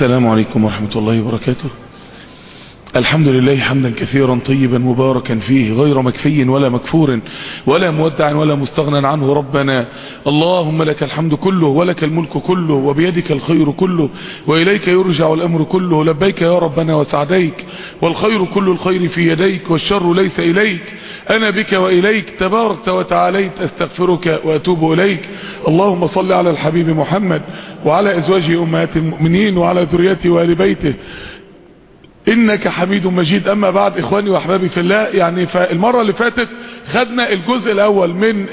السلام عليكم ورحمة الله وبركاته الحمد لله حمدا كثيرا طيبا مباركا فيه غير مكفي ولا مكفور ولا مودع ولا مستغنى عنه ربنا اللهم لك الحمد كله ولك الملك كله وبيدك الخير كله وإليك يرجع الأمر كله لبيك يا ربنا وسعديك والخير كل الخير في يديك والشر ليس إليك أنا بك وإليك تباركت وتعاليت أستغفرك وأتوب إليك اللهم صل على الحبيب محمد وعلى أزواجه أمهات المؤمنين وعلى ذريته وآل بيته انك حميد مجيد اما بعد اخواني واحبابي في الله يعني فالمرة اللي فاتت خدنا الجزء الاول من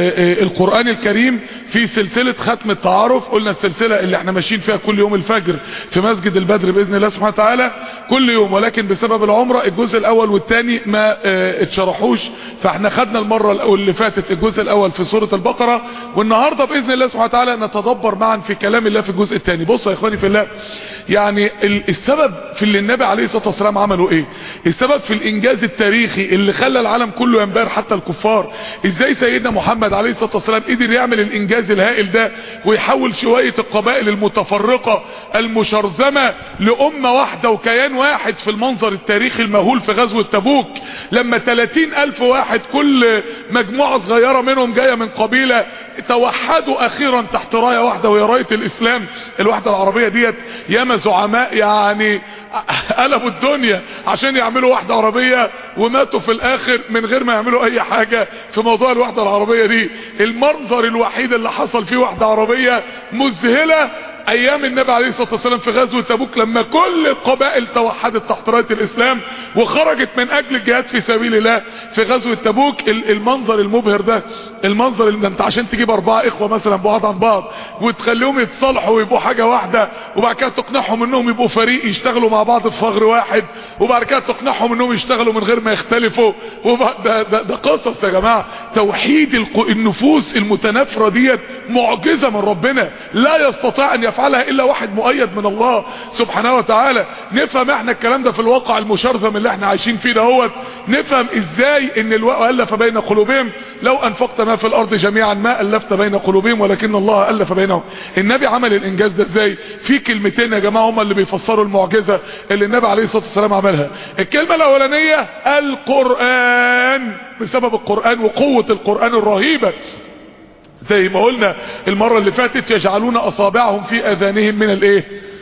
القرآن الكريم في سلسلة ختم التعارف قلنا السلسلة اللي احنا ماشيين فيها كل يوم الفجر في مسجد البدر باذن الله سبحانه وتعالى كل يوم ولكن بسبب العمرة الجزء الاول والثاني ما اتشرحوش فاحنا خدنا المرة اللي فاتت الجزء الاول في سورة البقرة والنهاردة باذن الله سبحانه وتعالى نتدبر معا في كلام الله في الجزء الثاني بصوا يا اخواني في الله يعني السبب في اللي النبي عليه الصلاه والسلام عملوا ايه السبب في الانجاز التاريخي اللي خلى العالم كله ينبهر حتى الكفار ازاي سيدنا محمد عليه الصلاه والسلام قدر يعمل الانجاز الهائل ده ويحول شويه القبائل المتفرقه المشرذمه لامه واحده وكيان واحد في المنظر التاريخي المهول في غزوه تبوك لما 30 الف واحد كل مجموعه صغيره منهم جايه من قبيله توحدوا اخيرا تحت رايه واحده وهي رايه الاسلام الوحده العربيه ديت ياما زعماء يعني قلبوا الدنيا عشان يعملوا وحدة عربية وماتوا في الاخر من غير ما يعملوا اي حاجة في موضوع الوحدة العربية دي المنظر الوحيد اللي حصل فيه وحدة عربية مذهلة ايام النبي عليه الصلاه والسلام في غزوه تبوك لما كل القبائل توحدت تحت رايه الاسلام وخرجت من اجل الجهاد في سبيل الله في غزوه تبوك المنظر المبهر ده المنظر اللي انت عشان تجيب اربعه اخوه مثلا بعاد عن بعض وتخليهم يتصالحوا ويبقوا حاجه واحده وبعد كده تقنعهم انهم يبقوا فريق يشتغلوا مع بعض في فغر واحد وبعد كده تقنعهم انهم يشتغلوا من غير ما يختلفوا وبعد ده, ده, ده قصص يا جماعه توحيد النفوس المتنافره ديت معجزه من ربنا لا يستطيع ان يفعلها الا واحد مؤيد من الله سبحانه وتعالى نفهم احنا الكلام ده في الواقع المشرذم اللي احنا عايشين فيه دهوت نفهم ازاي ان الواقع الف بين قلوبهم لو انفقت ما في الارض جميعا ما الفت بين قلوبهم ولكن الله الف بينهم النبي عمل الانجاز ده ازاي في كلمتين يا جماعه هم اللي بيفسروا المعجزه اللي النبي عليه الصلاه والسلام عملها الكلمه الاولانيه القران بسبب القران وقوه القران الرهيبه زي ما قلنا المرة اللي فاتت يجعلون اصابعهم في اذانهم من الايه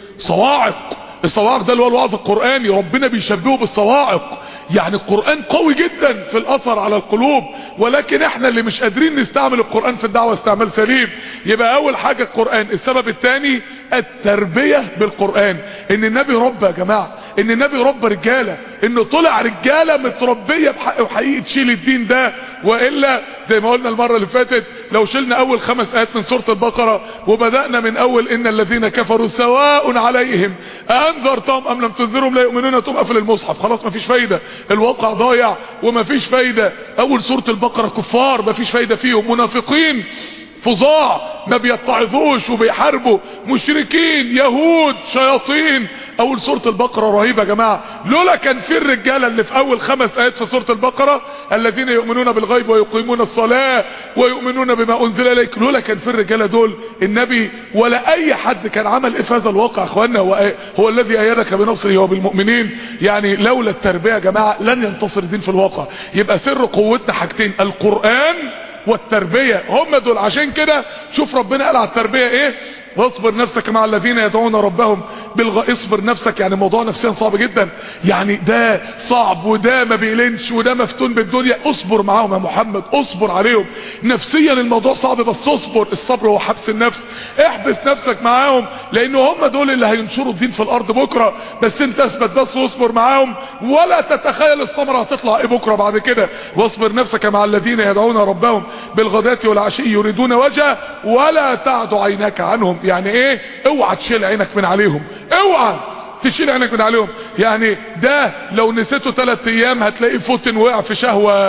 صواعق الصواعق ده اللي هو الوعظ القرآني ربنا بيشبهه بالصواعق يعني القرآن قوي جدا في الاثر على القلوب ولكن احنا اللي مش قادرين نستعمل القرآن في الدعوة استعمال سليم يبقى اول حاجة القرآن السبب الثاني التربية بالقرآن ان النبي ربى يا جماعة ان النبي ربى رجالة انه طلع رجالة متربية بحق وحقيقة تشيل الدين ده وإلا زي ما قلنا المرة اللي فاتت لو شلنا اول خمس ايات من سورة البقرة وبدأنا من اول ان الذين كفروا سواء عليهم انذرتهم ام لم تنذرهم لا يؤمنون تبقى في المصحف خلاص مفيش فايدة الواقع ضايع ومفيش فايدة اول سورة البقرة كفار مفيش فايدة فيهم منافقين فظاع ما بيتعظوش وبيحاربوا مشركين يهود شياطين اول سورة البقرة رهيبة يا جماعة لولا كان في الرجالة اللي في اول خمس ايات في سورة البقرة الذين يؤمنون بالغيب ويقيمون الصلاة ويؤمنون بما انزل اليك لولا كان في الرجالة دول النبي ولا اي حد كان عمل ايه في هذا الواقع اخواننا هو, هو الذي ايدك بنصره وبالمؤمنين يعني لولا التربية يا جماعة لن ينتصر الدين في الواقع يبقى سر قوتنا حاجتين القرآن والتربية هم دول عشان كده شوف ربنا قال على التربية ايه واصبر نفسك مع الذين يدعون ربهم بالغ اصبر نفسك يعني موضوع نفسيا صعب جدا يعني ده صعب وده ما بيلينش وده مفتون بالدنيا اصبر معاهم يا محمد اصبر عليهم نفسيا الموضوع صعب بس اصبر الصبر هو حبس النفس احبس نفسك معاهم لان هم دول اللي هينشروا الدين في الارض بكره بس انت اثبت بس واصبر معاهم ولا تتخيل الثمره هتطلع ايه بكره بعد كده واصبر نفسك مع الذين يدعون ربهم بالغداة والعشي يريدون وجهه ولا تعد عيناك عنهم يعني ايه اوعى تشيل عينك من عليهم اوعى تشيل عينك من عليهم يعني ده لو نسيته ثلاث ايام هتلاقي فوتن وقع في شهوة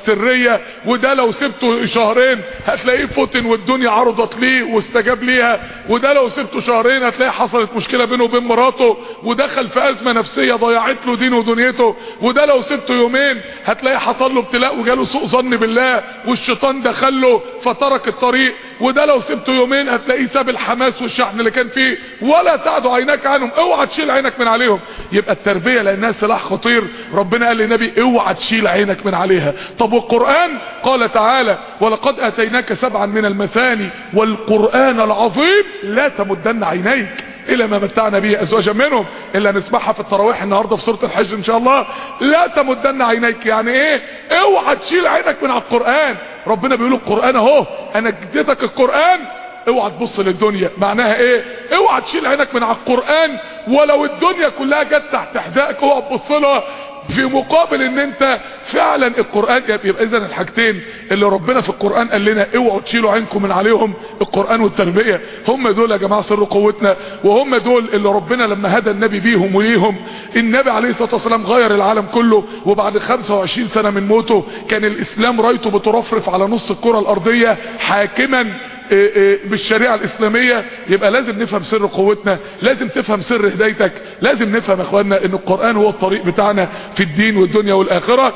سريه وده لو سبته شهرين هتلاقيه فتن والدنيا عرضت ليه واستجاب ليها وده لو سبته شهرين هتلاقي حصلت مشكله بينه وبين مراته ودخل في ازمه نفسيه ضيعت له دينه ودنيته وده لو سبته يومين هتلاقي حصل له ابتلاء وجاله سوء ظن بالله والشيطان دخل له فترك الطريق وده لو سبته يومين هتلاقيه ساب الحماس والشحن اللي كان فيه ولا تعد عيناك عنهم اوعى تشيل عينك من عليهم يبقى التربيه لانها سلاح خطير ربنا قال للنبي اوعى تشيل عينك من عليها طب والقران قال تعالى ولقد اتيناك سبعا من المثاني والقران العظيم لا تمدن عينيك الى ما متعنا به ازواجا منهم الا نسمعها في التراويح النهارده في سوره الحج ان شاء الله لا تمدن عينيك يعني ايه اوعى تشيل عينك من على القران ربنا بيقول القران اهو انا اديتك القران اوعى تبص للدنيا معناها ايه اوعى تشيل عينك من على القران ولو الدنيا كلها جت تحت حذائك اوعى تبص لها في مقابل ان انت فعلا القران يبقى اذا الحاجتين اللي ربنا في القران قال لنا اوعوا تشيلوا عينكم من عليهم القران والتربيه هم دول يا جماعه سر قوتنا وهم دول اللي ربنا لما هدى النبي بيهم وليهم النبي عليه الصلاه والسلام غير العالم كله وبعد 25 سنه من موته كان الاسلام رايته بترفرف على نص الكره الارضيه حاكما بالشريعه الاسلاميه يبقى لازم نفهم سر قوتنا لازم تفهم سر هدايتك لازم نفهم يا اخواننا ان القران هو الطريق بتاعنا في الدين والدنيا والاخره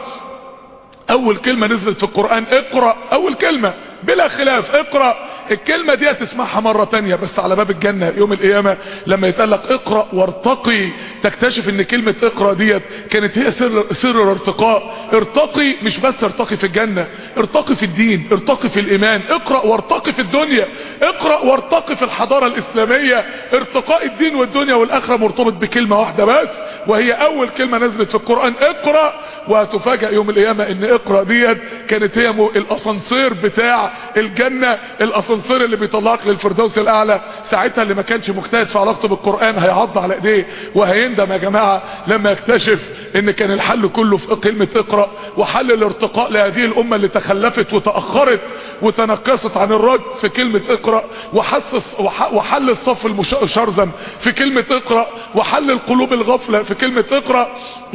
اول كلمه نزلت في القران اقرا اول كلمه بلا خلاف اقرا الكلمه دي تسمعها مره تانية بس على باب الجنه يوم القيامه لما يتقال لك اقرا وارتقي تكتشف ان كلمه اقرا ديت كانت هي سر سر الارتقاء ارتقي مش بس ارتقي في الجنه ارتقي في الدين ارتقي في الايمان اقرا وارتقي في الدنيا اقرا وارتقي في الحضاره الاسلاميه ارتقاء الدين والدنيا والاخره مرتبط بكلمه واحده بس وهي اول كلمه نزلت في القران اقرا وهتفاجئ يوم القيامه ان اقرا ديت كانت هي الاسانسير بتاع الجنه الاسانسير اللي بيطلعك للفردوس الاعلى ساعتها اللي ما كانش مجتهد في علاقته بالقران هيعض على ايديه وهيندم يا جماعه لما يكتشف ان كان الحل كله في كلمه اقرا وحل الارتقاء لهذه الامه اللي تخلفت وتاخرت وتنكست عن الرد في كلمه اقرا وحسس وحل الصف المشرذم في كلمه اقرا وحل القلوب الغفله في كلمه اقرا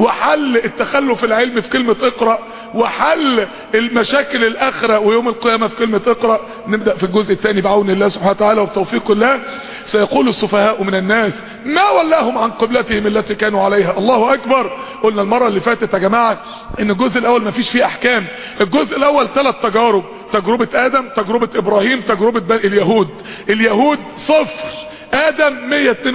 وحل التخلف العلمي في كلمه اقرا وحل المشاكل الاخره ويوم القيامه في كلمه اقرا نبدا في الجزء الثاني بعون الله سبحانه وتعالى وبتوفيق الله سيقول السفهاء من الناس ما ولاهم عن قبلتهم التي كانوا عليها الله اكبر قلنا المره اللي فاتت يا جماعه ان الجزء الاول ما فيش فيه احكام الجزء الاول ثلاث تجارب تجربه ادم تجربه ابراهيم تجربه باقي اليهود اليهود صفر ادم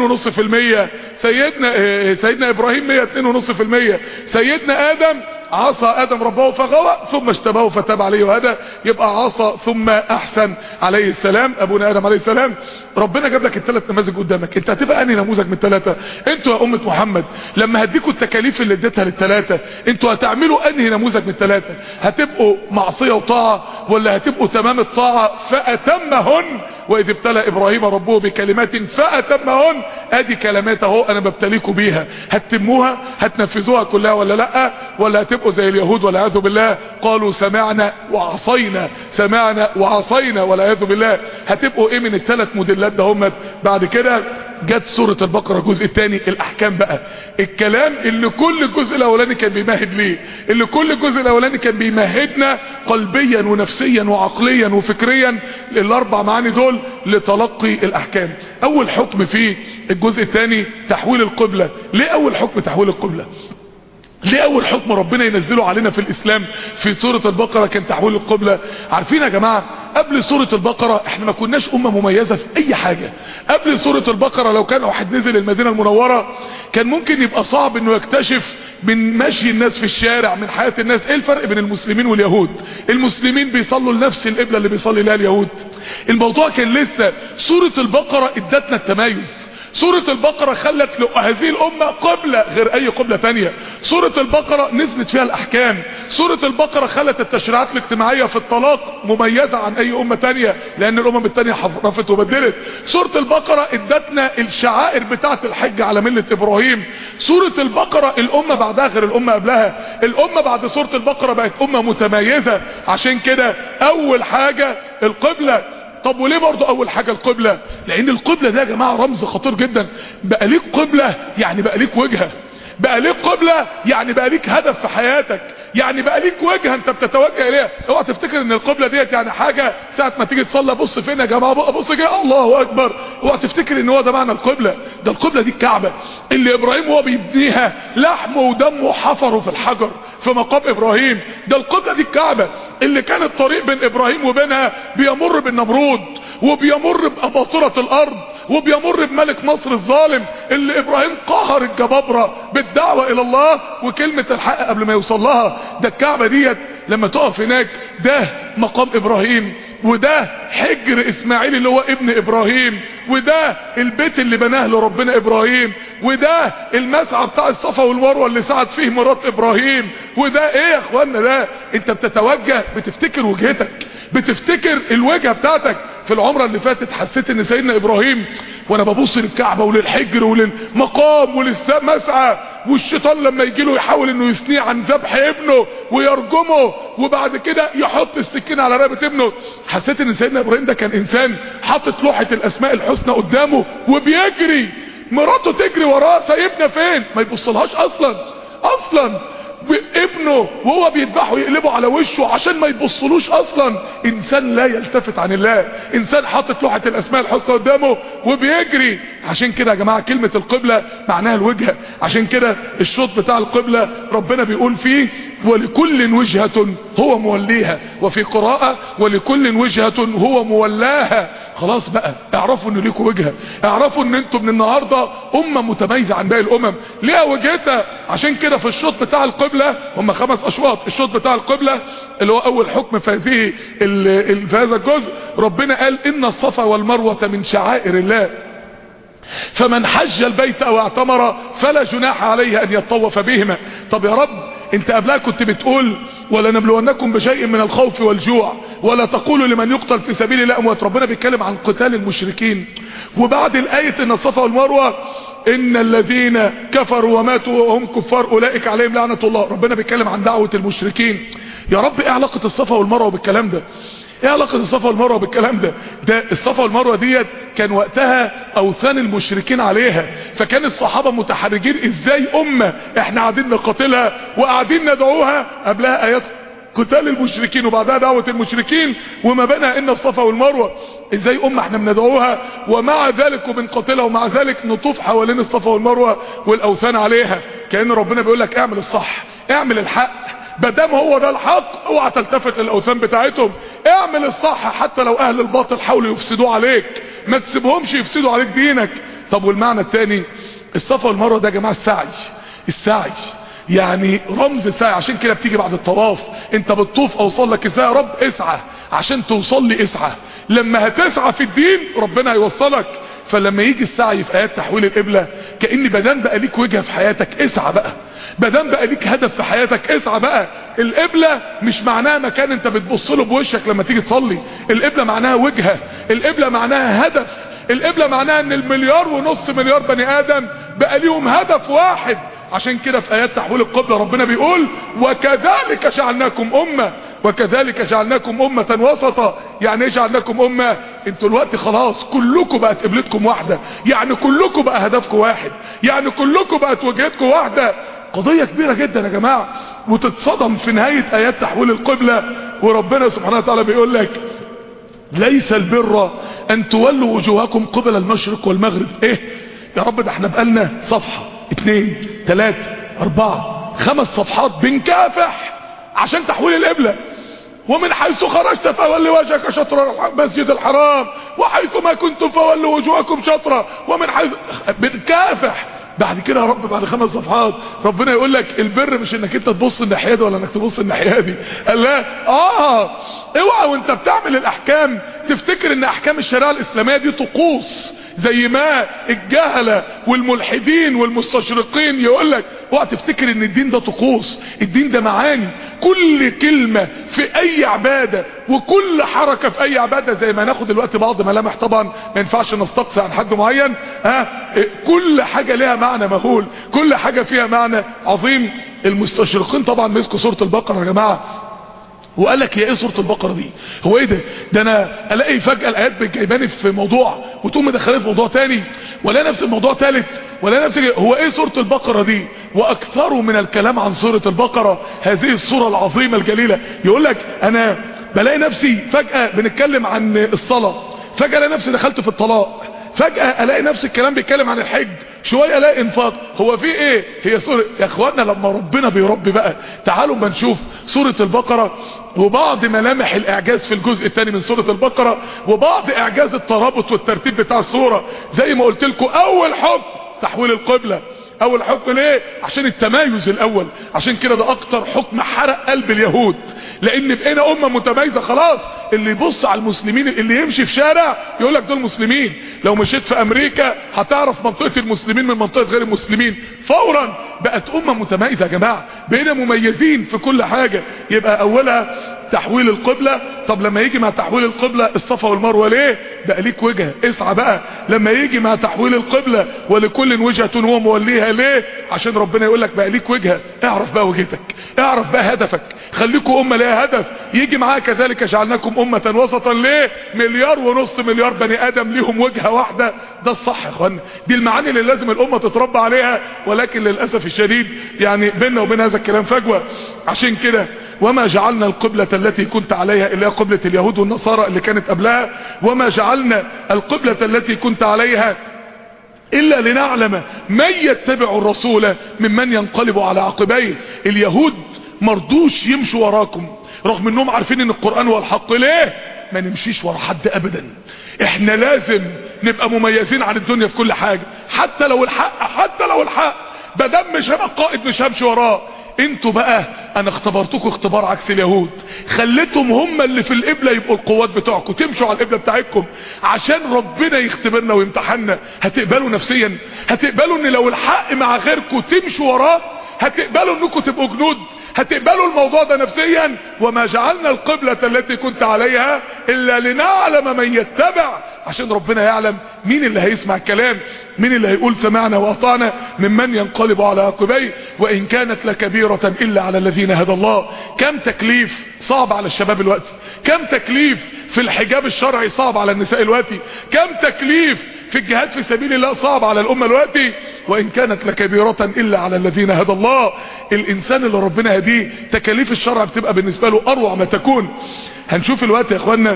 102.5% سيدنا سيدنا ابراهيم 102.5% سيدنا ادم عصى ادم ربه فغوى ثم اشتبهه فتاب عليه وهدى يبقى عصى ثم احسن عليه السلام ابونا ادم عليه السلام ربنا جاب لك الثلاث نماذج قدامك انت هتبقى انهي نموذج من الثلاثه انتوا يا امه محمد لما هديكوا التكاليف اللي اديتها للثلاثه انتوا هتعملوا انهي نموذج من الثلاثه هتبقوا معصيه وطاعه ولا هتبقوا تمام الطاعه فاتمهن واذ ابتلى ابراهيم ربه بكلمات فاتمهن ادي كلمات اهو انا ببتليكوا بيها هتتموها هتنفذوها كلها ولا لا ولا هتبقوا زي اليهود والعياذ بالله قالوا سمعنا وعصينا سمعنا وعصينا والعياذ بالله هتبقوا ايه من الثلاث موديلات ده هم بعد كده جت سوره البقره الجزء الثاني الاحكام بقى الكلام اللي كل الجزء الاولاني كان بيمهد ليه اللي كل الجزء الاولاني كان بيمهدنا قلبيا ونفسيا وعقليا وفكريا الاربع معاني دول لتلقي الاحكام اول حكم في الجزء الثاني تحويل القبله ليه اول حكم تحويل القبله ليه اول حكم ربنا ينزله علينا في الاسلام في سورة البقرة كان تحويل القبلة عارفين يا جماعة قبل سورة البقرة احنا ما كناش امة مميزة في اي حاجة قبل سورة البقرة لو كان واحد نزل المدينة المنورة كان ممكن يبقى صعب انه يكتشف من مشي الناس في الشارع من حياة الناس ايه الفرق بين المسلمين واليهود المسلمين بيصلوا لنفس القبلة اللي بيصلي لها اليهود الموضوع كان لسه سورة البقرة ادتنا التمايز سورة البقرة خلت هذه الأمة قبلة غير أي قبلة تانية سورة البقرة نزلت فيها الأحكام سورة البقرة خلت التشريعات الاجتماعية في الطلاق مميزة عن أي أمة تانية لأن الأمم التانية حرفت وبدلت سورة البقرة ادتنا الشعائر بتاعة الحج على ملة إبراهيم سورة البقرة الأمة بعدها غير الأمة قبلها الأمة بعد سورة البقرة بقت أمة متميزة عشان كده أول حاجة القبلة طب وليه برضه اول حاجة القبلة لان القبلة ده يا جماعة رمز خطير جدا بقى ليك قبلة يعني بقى ليك وجهة بقى ليك قبلة يعني بقى ليك هدف في حياتك يعني بقى ليك وجهه انت بتتوجه اليها اوعى تفتكر ان القبله ديت يعني حاجه ساعه ما تيجي تصلي بص فين يا جماعه بص كده الله اكبر اوعى تفتكر ان هو ده معنى القبله ده القبله دي الكعبه اللي ابراهيم وهو بيبنيها لحمه ودمه حفروا في الحجر في مقام ابراهيم ده القبله دي الكعبه اللي كان الطريق بين ابراهيم وبينها بيمر بالنمرود وبيمر باباطره الارض وبيمر بملك مصر الظالم اللي ابراهيم قهر الجبابره بالدعوه الى الله وكلمه الحق قبل ما يوصل لها ده الكعبه ديت لما تقف هناك ده مقام ابراهيم وده حجر اسماعيل اللي هو ابن ابراهيم وده البيت اللي بناه له ربنا ابراهيم وده المسعى بتاع الصفا والمروه اللي سعد فيه مرات ابراهيم وده ايه يا اخوانا ده انت بتتوجه بتفتكر وجهتك بتفتكر الوجهه بتاعتك في العمره اللي فاتت حسيت ان سيدنا ابراهيم وانا ببص للكعبه وللحجر وللمقام وللمسعى والشيطان لما يجي له يحاول انه يثنيه عن ذبح ابنه ويرجمه وبعد كده يحط السكين على رقبه ابنه حسيت ان سيدنا ابراهيم ده كان انسان حاطط لوحه الاسماء الحسنى قدامه وبيجري مراته تجري وراه سايبنا فين ما يبصلهاش اصلا اصلا ابنه وهو بيذبحه يقلبه على وشه عشان ما يبصلوش اصلا انسان لا يلتفت عن الله انسان حاطط لوحه الاسماء الحسنى قدامه وبيجري عشان كده يا جماعه كلمه القبله معناها الوجهه عشان كده الشوط بتاع القبله ربنا بيقول فيه ولكل وجهه هو موليها وفي قراءه ولكل وجهه هو مولاها خلاص بقى اعرفوا ان ليكوا وجهه اعرفوا ان انتوا من النهارده امه متميزه عن باقي الامم ليها وجهتها عشان كده في الشوط بتاع القبله هم خمس اشواط الشوط بتاع القبله اللي هو اول حكم في هذه في هذا الجزء ربنا قال ان الصفا والمروه من شعائر الله فمن حج البيت او اعتمر فلا جناح عليه ان يطوف بهما طب يا رب انت قبلها كنت بتقول ولنبلونكم بشيء من الخوف والجوع ولا تقولوا لمن يقتل في سبيل الله اموات ربنا بيتكلم عن قتال المشركين وبعد الايه ان الصفا والمروه ان الذين كفروا وماتوا وهم كفار اولئك عليهم لعنه الله ربنا بيتكلم عن دعوه المشركين يا رب ايه علاقه الصفا والمروه بالكلام ده ايه علاقه الصفا والمروه بالكلام ده ده الصفا والمروه ديت كان وقتها اوثان المشركين عليها فكان الصحابه متحرجين ازاي امه احنا قاعدين نقاتلها وقاعدين ندعوها قبلها ايات قتال المشركين وبعدها دعوة المشركين وما بينها ان الصفا والمروة ازاي امة احنا بندعوها ومع ذلك وبنقاتلها ومع ذلك نطوف حوالين الصفا والمروة والاوثان عليها كأن ربنا بيقول لك اعمل الصح اعمل الحق بدام هو ده الحق اوعى تلتفت للاوثان بتاعتهم اعمل الصح حتى لو اهل الباطل حاولوا يفسدوا عليك ما تسيبهمش يفسدوا عليك دينك طب والمعنى الثاني الصفا والمروه ده يا جماعه السعي السعي يعني رمز السعي عشان كده بتيجي بعد الطواف انت بتطوف اوصل لك ازاي يا رب اسعى عشان توصل لي اسعى لما هتسعى في الدين ربنا هيوصلك فلما يجي السعي في ايات تحويل القبله كان بدان بقى ليك وجهه في حياتك اسعى بقى بدان بقى ليك هدف في حياتك اسعى بقى القبله مش معناها مكان انت بتبص له بوشك لما تيجي تصلي القبله معناها وجهه القبله معناها هدف القبله معناها ان المليار ونص مليار بني ادم بقى ليهم هدف واحد عشان كده في ايات تحويل القبله ربنا بيقول وكذلك جعلناكم امه وكذلك جعلناكم امه وسطا يعني ايه جعلناكم امه انتوا الوقت خلاص كلكم بقت قبلتكم واحده يعني كلكم بقى هدفكم واحد يعني كلكم بقت وجهتكم واحده قضية كبيرة جدا يا جماعة وتتصدم في نهاية ايات تحويل القبلة وربنا سبحانه وتعالى بيقول لك ليس البر ان تولوا وجوهكم قبل المشرق والمغرب ايه يا رب ده احنا بقالنا صفحة اتنين تلاتة اربعة خمس صفحات بنكافح عشان تحويل القبلة ومن حيث خرجت فولي وجهك شطر المسجد الحرام وحيث ما كنتم فولوا وجوهكم شطرة ومن حيث بنكافح بعد كده يا رب بعد خمس صفحات ربنا يقول لك البر مش انك انت تبص الناحيه دي ولا انك تبص الناحيه دي قال لا اه اوعى وانت بتعمل الاحكام تفتكر ان احكام الشريعه الاسلاميه دي طقوس زي ما الجهله والملحدين والمستشرقين يقول لك اوعى تفتكر ان الدين ده طقوس الدين ده معاني كل كلمه في اي عباده وكل حركه في اي عباده زي ما ناخد دلوقتي بعض ملامح طبعا ما ينفعش نستقصي عن حد معين ها كل حاجه ليها معنى مهول كل حاجه فيها معنى عظيم المستشرقين طبعا مسكوا سوره البقره يا جماعه وقال لك هي ايه سوره البقره دي هو ايه ده ده انا الاقي فجاه الايات جايباني في موضوع وتقوم مدخلاني في موضوع تاني ولا نفس الموضوع ثالث ولا نفس هو ايه سوره البقره دي واكثر من الكلام عن سوره البقره هذه السوره العظيمه الجليله يقول لك انا بلاقي نفسي فجاه بنتكلم عن الصلاه فجاه الاقي نفسي دخلت في الطلاق فجأة الاقي نفس الكلام بيتكلم عن الحج شوية الاقي انفاق هو في ايه هي سورة يا اخوانا لما ربنا بيربي بقى تعالوا ما نشوف سورة البقرة وبعض ملامح الاعجاز في الجزء الثاني من سورة البقرة وبعض اعجاز الترابط والترتيب بتاع السورة زي ما قلت لكم اول حكم تحويل القبلة اول حكم ليه عشان التمايز الاول عشان كده ده اكتر حكم حرق قلب اليهود لان بقينا امه متميزه خلاص اللي يبص على المسلمين اللي يمشي في شارع يقول لك دول مسلمين لو مشيت في امريكا هتعرف منطقه المسلمين من منطقه غير المسلمين فورا بقت امه متميزه يا جماعه بقينا مميزين في كل حاجه يبقى اولها تحويل القبلة طب لما يجي مع تحويل القبلة الصفا والمروة ليه بقى ليك وجهة اسعى بقى لما يجي مع تحويل القبلة ولكل وجهة هو موليها ليه عشان ربنا يقول لك بقى ليك وجهة اعرف بقى وجهتك اعرف بقى هدفك خليكم امة ليها هدف يجي معاها كذلك جعلناكم امة وسطا ليه مليار ونص مليار بني ادم ليهم وجهة واحدة ده الصح يا اخوانا دي المعاني اللي لازم الامة تتربى عليها ولكن للأسف الشديد يعني بيننا وبين هذا الكلام فجوة عشان كده وما جعلنا القبلة التي كنت عليها اللي هي قبلة اليهود والنصارى اللي كانت قبلها وما جعلنا القبلة التي كنت عليها إلا لنعلم من يتبع الرسول ممن ينقلب على عقبيه اليهود مرضوش يمشوا وراكم رغم انهم عارفين ان القرآن هو الحق ليه ما نمشيش ورا حد ابدا احنا لازم نبقى مميزين عن الدنيا في كل حاجة حتى لو الحق حتى لو الحق بدم مش هبقى قائد مش همشي وراه انتوا بقى انا اختبرتكم اختبار عكس اليهود خليتهم هم اللي في القبلة يبقوا القوات بتوعكم تمشوا على القبلة بتاعتكم عشان ربنا يختبرنا ويمتحنا هتقبلوا نفسيا هتقبلوا ان لو الحق مع غيركم تمشوا وراه هتقبلوا انكم تبقوا جنود هتقبلوا الموضوع ده نفسيا وما جعلنا القبلة التي كنت عليها الا لنعلم من يتبع عشان ربنا يعلم مين اللي هيسمع الكلام مين اللي هيقول سمعنا واطعنا ممن ينقلب على عقبيه وان كانت لكبيرة الا على الذين هدى الله كم تكليف صعب على الشباب الوقت كم تكليف في الحجاب الشرعي صعب على النساء الوقت كم تكليف في الجهاد في سبيل الله صعب على الامه الوقت وان كانت لكبيرة الا على الذين هدى الله الانسان اللي ربنا هديه تكاليف الشرع بتبقى بالنسبه له اروع ما تكون هنشوف الوقت يا اخوانا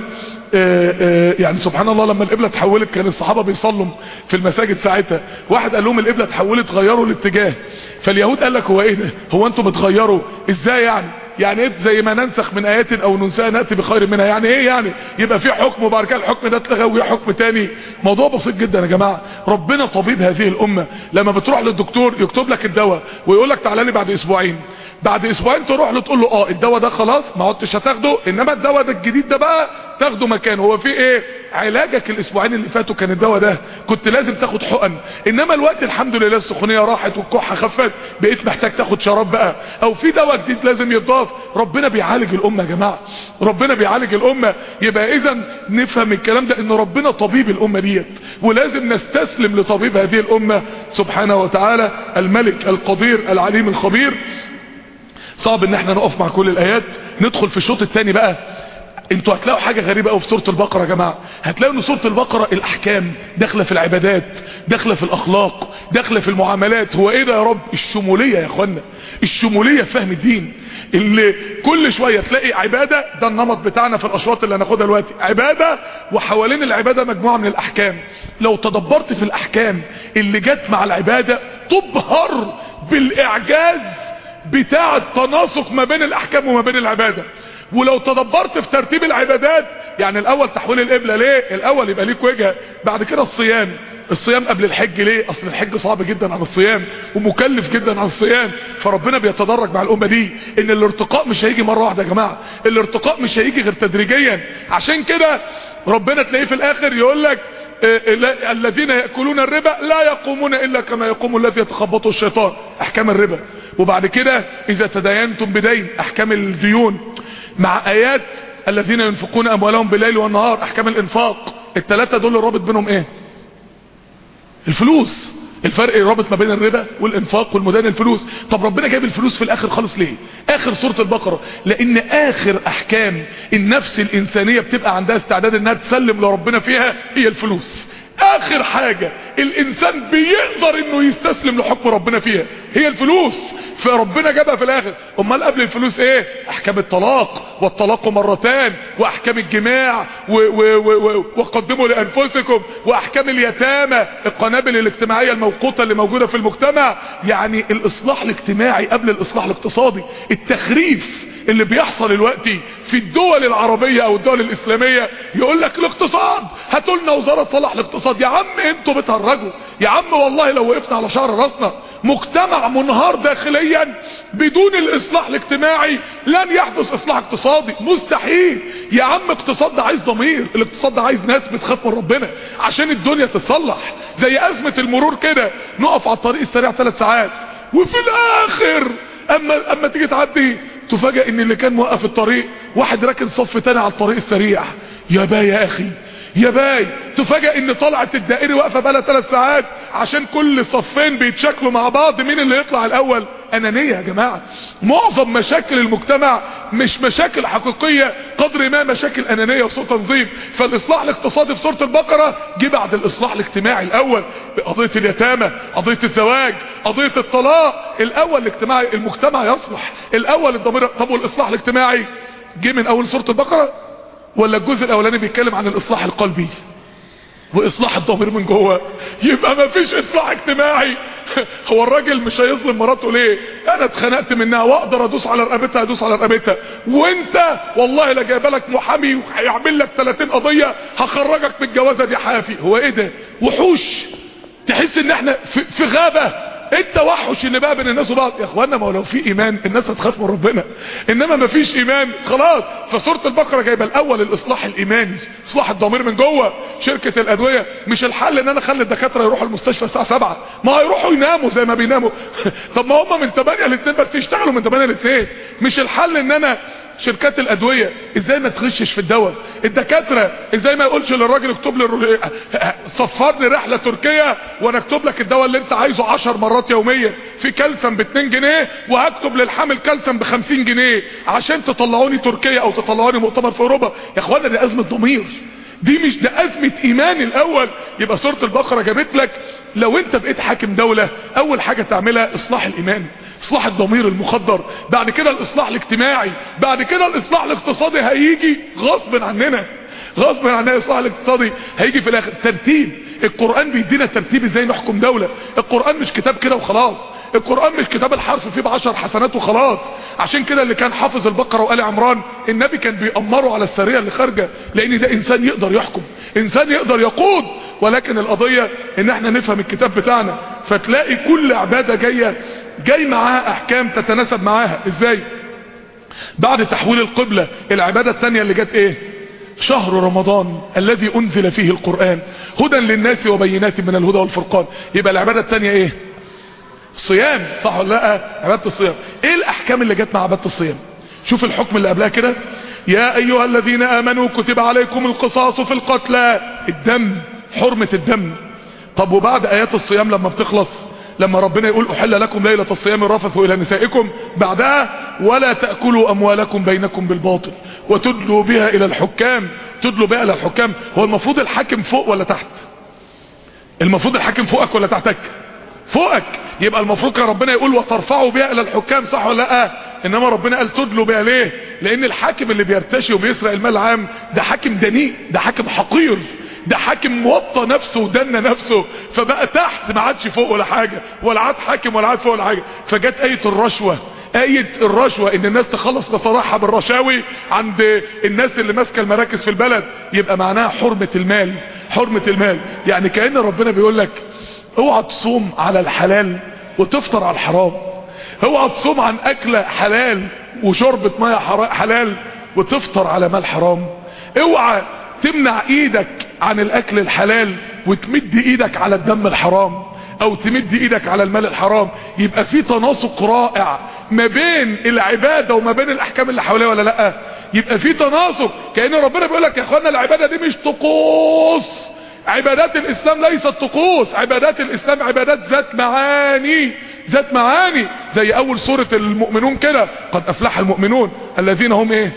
يعني سبحان الله لما القبلة اتحولت كان الصحابة بيصلوا في المساجد ساعتها واحد قال لهم القبلة اتحولت غيروا الاتجاه فاليهود قال لك هو ايه ده هو انتم بتغيروا ازاي يعني يعني ايه زي ما ننسخ من ايات او ننساها ناتي بخير منها يعني ايه يعني يبقى في حكم وبعد كده الحكم ده اتلغى وفي حكم تاني موضوع بسيط جدا يا جماعه ربنا طبيب هذه الامه لما بتروح للدكتور يكتب لك الدواء ويقول لك تعالى لي بعد اسبوعين بعد اسبوعين تروح له تقول له اه الدواء ده خلاص ما عدتش هتاخده انما الدواء ده الجديد ده بقى تاخده مكانه هو في ايه علاجك الاسبوعين اللي فاتوا كان الدواء ده كنت لازم تاخد حقن انما الوقت الحمد لله السخونيه راحت والكحه خفت بقيت محتاج تاخد شراب بقى او في دواء جديد لازم يتضاف ربنا بيعالج الامه يا جماعه ربنا بيعالج الامه يبقى اذا نفهم الكلام ده ان ربنا طبيب الامه ديت ولازم نستسلم لطبيب هذه الامه سبحانه وتعالى الملك القدير العليم الخبير صعب ان احنا نقف مع كل الايات ندخل في الشوط الثاني بقى انتوا هتلاقوا حاجة غريبة قوي في سورة البقرة يا جماعة هتلاقوا ان سورة البقرة الاحكام داخلة في العبادات داخلة في الاخلاق داخلة في المعاملات هو ايه ده يا رب الشمولية يا اخوانا الشمولية في فهم الدين اللي كل شوية تلاقي عبادة ده النمط بتاعنا في الاشواط اللي هناخدها دلوقتي عبادة وحوالين العبادة مجموعة من الاحكام لو تدبرت في الاحكام اللي جت مع العبادة تبهر بالاعجاز بتاع التناسق ما بين الاحكام وما بين العباده ولو تدبرت في ترتيب العبادات يعني الاول تحويل القبله ليه الاول يبقى ليك وجهه بعد كده الصيام الصيام قبل الحج ليه اصل الحج صعب جدا عن الصيام ومكلف جدا عن الصيام فربنا بيتدرج مع الامه دي ان الارتقاء مش هيجي مره واحده يا جماعه الارتقاء مش هيجي غير تدريجيا عشان كده ربنا تلاقيه في الاخر يقول لك الذين ياكلون الربا لا يقومون الا كما يقوم الذي يتخبطه الشيطان احكام الربا وبعد كده اذا تداينتم بدين احكام الديون مع ايات الذين ينفقون اموالهم بالليل والنهار احكام الانفاق الثلاثه دول الرابط بينهم ايه الفلوس الفرق الرابط ما بين الربا والانفاق والمدان الفلوس طب ربنا جايب الفلوس في الاخر خالص ليه اخر سورة البقرة لان اخر احكام النفس الانسانية بتبقى عندها استعداد انها تسلم لربنا فيها هي الفلوس اخر حاجة الانسان بيقدر انه يستسلم لحكم ربنا فيها هي الفلوس فربنا جابها في الاخر امال قبل الفلوس ايه احكام الطلاق والطلاق مرتان واحكام الجماع و و و و وقدموا لانفسكم واحكام اليتامى القنابل الاجتماعيه الموقوته اللي موجوده في المجتمع يعني الاصلاح الاجتماعي قبل الاصلاح الاقتصادي التخريف اللي بيحصل دلوقتي في الدول العربية او الدول الاسلامية يقول لك الاقتصاد هاتوا لنا وزارة صلاح الاقتصاد يا عم انتوا بتهرجوا يا عم والله لو وقفنا على شعر راسنا مجتمع منهار داخليا بدون الاصلاح الاجتماعي لن يحدث اصلاح اقتصادي مستحيل يا عم اقتصاد ده عايز ضمير الاقتصاد ده عايز ناس بتخاف من ربنا عشان الدنيا تتصلح زي ازمة المرور كده نقف على الطريق السريع ثلاث ساعات وفي الاخر اما اما تيجي تعدي تفاجئ ان اللي كان موقف الطريق واحد راكن صف تاني على الطريق السريع يا باي يا اخي يا باي تفاجئ ان طلعت الدائري واقفه بقى ثلاث ساعات عشان كل صفين بيتشكلوا مع بعض مين اللي يطلع الاول انانيه يا جماعه معظم مشاكل المجتمع مش مشاكل حقيقيه قدر ما مشاكل انانيه وسوء تنظيم فالاصلاح الاقتصادي في سوره البقره جه بعد الاصلاح الاجتماعي الاول قضيه اليتامى قضيه الزواج قضيه الطلاق الاول الاجتماعي المجتمع يصلح الاول الضمير طب والاصلاح الاجتماعي جه من اول سوره البقره ولا الجزء الاولاني بيتكلم عن الاصلاح القلبي واصلاح الضمير من جوه يبقى ما فيش اصلاح اجتماعي هو الراجل مش هيظلم مراته ليه انا اتخنقت منها واقدر ادوس على رقبتها ادوس على رقبتها وانت والله لا جايبه لك محامي وهيعمل لك 30 قضيه هخرجك من الجوازه دي حافي هو ايه ده وحوش تحس ان احنا في, في غابه التوحش اللي بقى بين الناس وبعض يا اخوانا ما هو لو في ايمان الناس هتخاف من ربنا انما ما فيش ايمان خلاص فسوره البقره جايبه الاول الاصلاح الايماني اصلاح الضمير من جوه شركه الادويه مش الحل ان انا اخلي الدكاتره يروحوا المستشفى الساعه 7 ما هيروحوا يناموا زي ما بيناموا طب ما هم من 8 ل 2 بس يشتغلوا من 8 ل 2 مش الحل ان انا شركات الادويه ازاي ما تخشش في الدواء الدكاتره ازاي ما يقولش للراجل اكتب لي صفرني رحله تركيا وانا اكتب لك الدواء اللي انت عايزه 10 مرات يوميا في كالسيوم ب 2 جنيه وهكتب للحامل كالسيوم ب 50 جنيه عشان تطلعوني تركيا او تطلعوني مؤتمر في اوروبا يا اخوانا دي ازمه ضمير دي مش ده أزمة إيمان الأول يبقى سورة البقرة جابت لك لو أنت بقيت حاكم دولة أول حاجة تعملها إصلاح الإيمان إصلاح الضمير المخدر بعد كده الإصلاح الاجتماعي بعد كده الإصلاح الاقتصادي هيجي غصب عننا غصب عننا الإصلاح الاقتصادي هيجي في الآخر ترتيب القرآن بيدينا ترتيب إزاي نحكم دولة القرآن مش كتاب كده وخلاص القرآن مش كتاب الحرف فيه بعشر حسنات وخلاص عشان كده اللي كان حافظ البقرة وآل عمران النبي كان بيأمره على السرية اللي خارجة لأن ده إنسان يقدر يحكم إنسان يقدر يقود ولكن القضية إن احنا نفهم الكتاب بتاعنا فتلاقي كل عبادة جاية جاي معاها أحكام تتناسب معاها إزاي بعد تحويل القبلة العبادة الثانية اللي جت إيه شهر رمضان الذي أنزل فيه القرآن هدى للناس وبينات من الهدى والفرقان يبقى العبادة الثانية إيه الصيام صح ولا لا عباده الصيام ايه الاحكام اللي جت مع عباده الصيام شوف الحكم اللي قبلها كده يا ايها الذين امنوا كتب عليكم القصاص في القتلى الدم حرمه الدم طب وبعد ايات الصيام لما بتخلص لما ربنا يقول احل لكم ليله الصيام الرفث الى نسائكم بعدها ولا تاكلوا اموالكم بينكم بالباطل وتدلوا بها الى الحكام تدلوا بها الى الحكام هو المفروض الحاكم فوق ولا تحت المفروض الحاكم فوقك ولا تحتك فوقك يبقى المفروض كان ربنا يقول وترفعوا بها الى الحكام صح ولا لا انما ربنا قال تدلوا بها ليه لان الحاكم اللي بيرتشي وبيسرق المال العام ده حاكم دنيء ده حاكم حقير ده حاكم موطى نفسه ودنا نفسه فبقى تحت ما عادش فوق ولا حاجه ولا عاد حاكم ولا عاد فوق ولا حاجه فجت ايه الرشوه آية الرشوة إن الناس تخلص مصالحها بالرشاوي عند الناس اللي ماسكة المراكز في البلد يبقى معناها حرمة المال حرمة المال يعني كأن ربنا بيقول لك اوعى تصوم على الحلال وتفطر على الحرام اوعى تصوم عن اكله حلال وشربة ميه حلال وتفطر على مال حرام اوعى تمنع ايدك عن الاكل الحلال وتمد ايدك على الدم الحرام او تمد ايدك على المال الحرام يبقى في تناسق رائع ما بين العباده وما بين الاحكام اللي حواليها ولا لا يبقى في تناسق كان ربنا بيقول لك يا اخوانا العباده دي مش طقوس عبادات الاسلام ليست طقوس عبادات الاسلام عبادات ذات معاني ذات معاني زي اول سورة المؤمنون كده قد افلح المؤمنون الذين هم ايه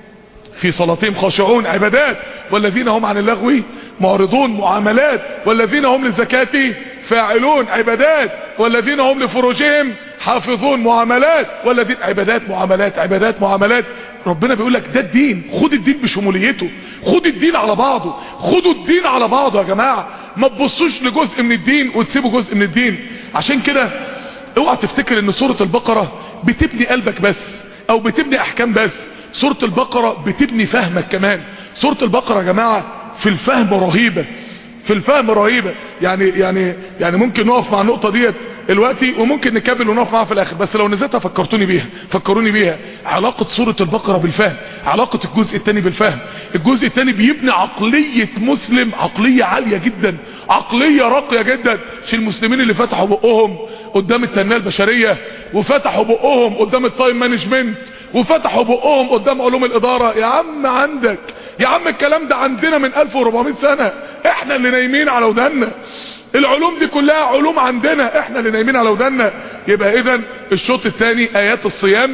في صلاتهم خاشعون عبادات والذين هم عن اللغو معرضون معاملات والذين هم للزكاة فاعلون عبادات والذين هم لفروجهم حافظون معاملات والذين عبادات معاملات عبادات معاملات ربنا بيقول لك ده الدين خد الدين بشموليته خد الدين على بعضه خدوا الدين على بعضه يا جماعة ما تبصوش لجزء من الدين وتسيبوا جزء من الدين عشان كده اوعى تفتكر ان سورة البقرة بتبني قلبك بس او بتبني احكام بس سورة البقرة بتبني فهمك كمان سورة البقرة يا جماعة في الفهم رهيبة في الفهم رهيبة يعني يعني يعني ممكن نقف مع النقطة ديت دلوقتي وممكن نكمل ونقف معاها في الاخر بس لو نزلتها فكرتوني بيها فكروني بيها علاقة سورة البقرة بالفهم علاقة الجزء الثاني بالفهم الجزء الثاني بيبني عقلية مسلم عقلية عالية جدا عقلية راقية جدا مش المسلمين اللي فتحوا بقهم قدام التنمية البشرية وفتحوا بقهم قدام التايم مانجمنت وفتحوا بقهم قدام علوم الادارة يا عم عندك يا عم الكلام ده عندنا من 1400 سنة احنا اللي نايمين على ودنا العلوم دي كلها علوم عندنا احنا اللي نايمين على ودنا يبقى اذا الشوط الثاني ايات الصيام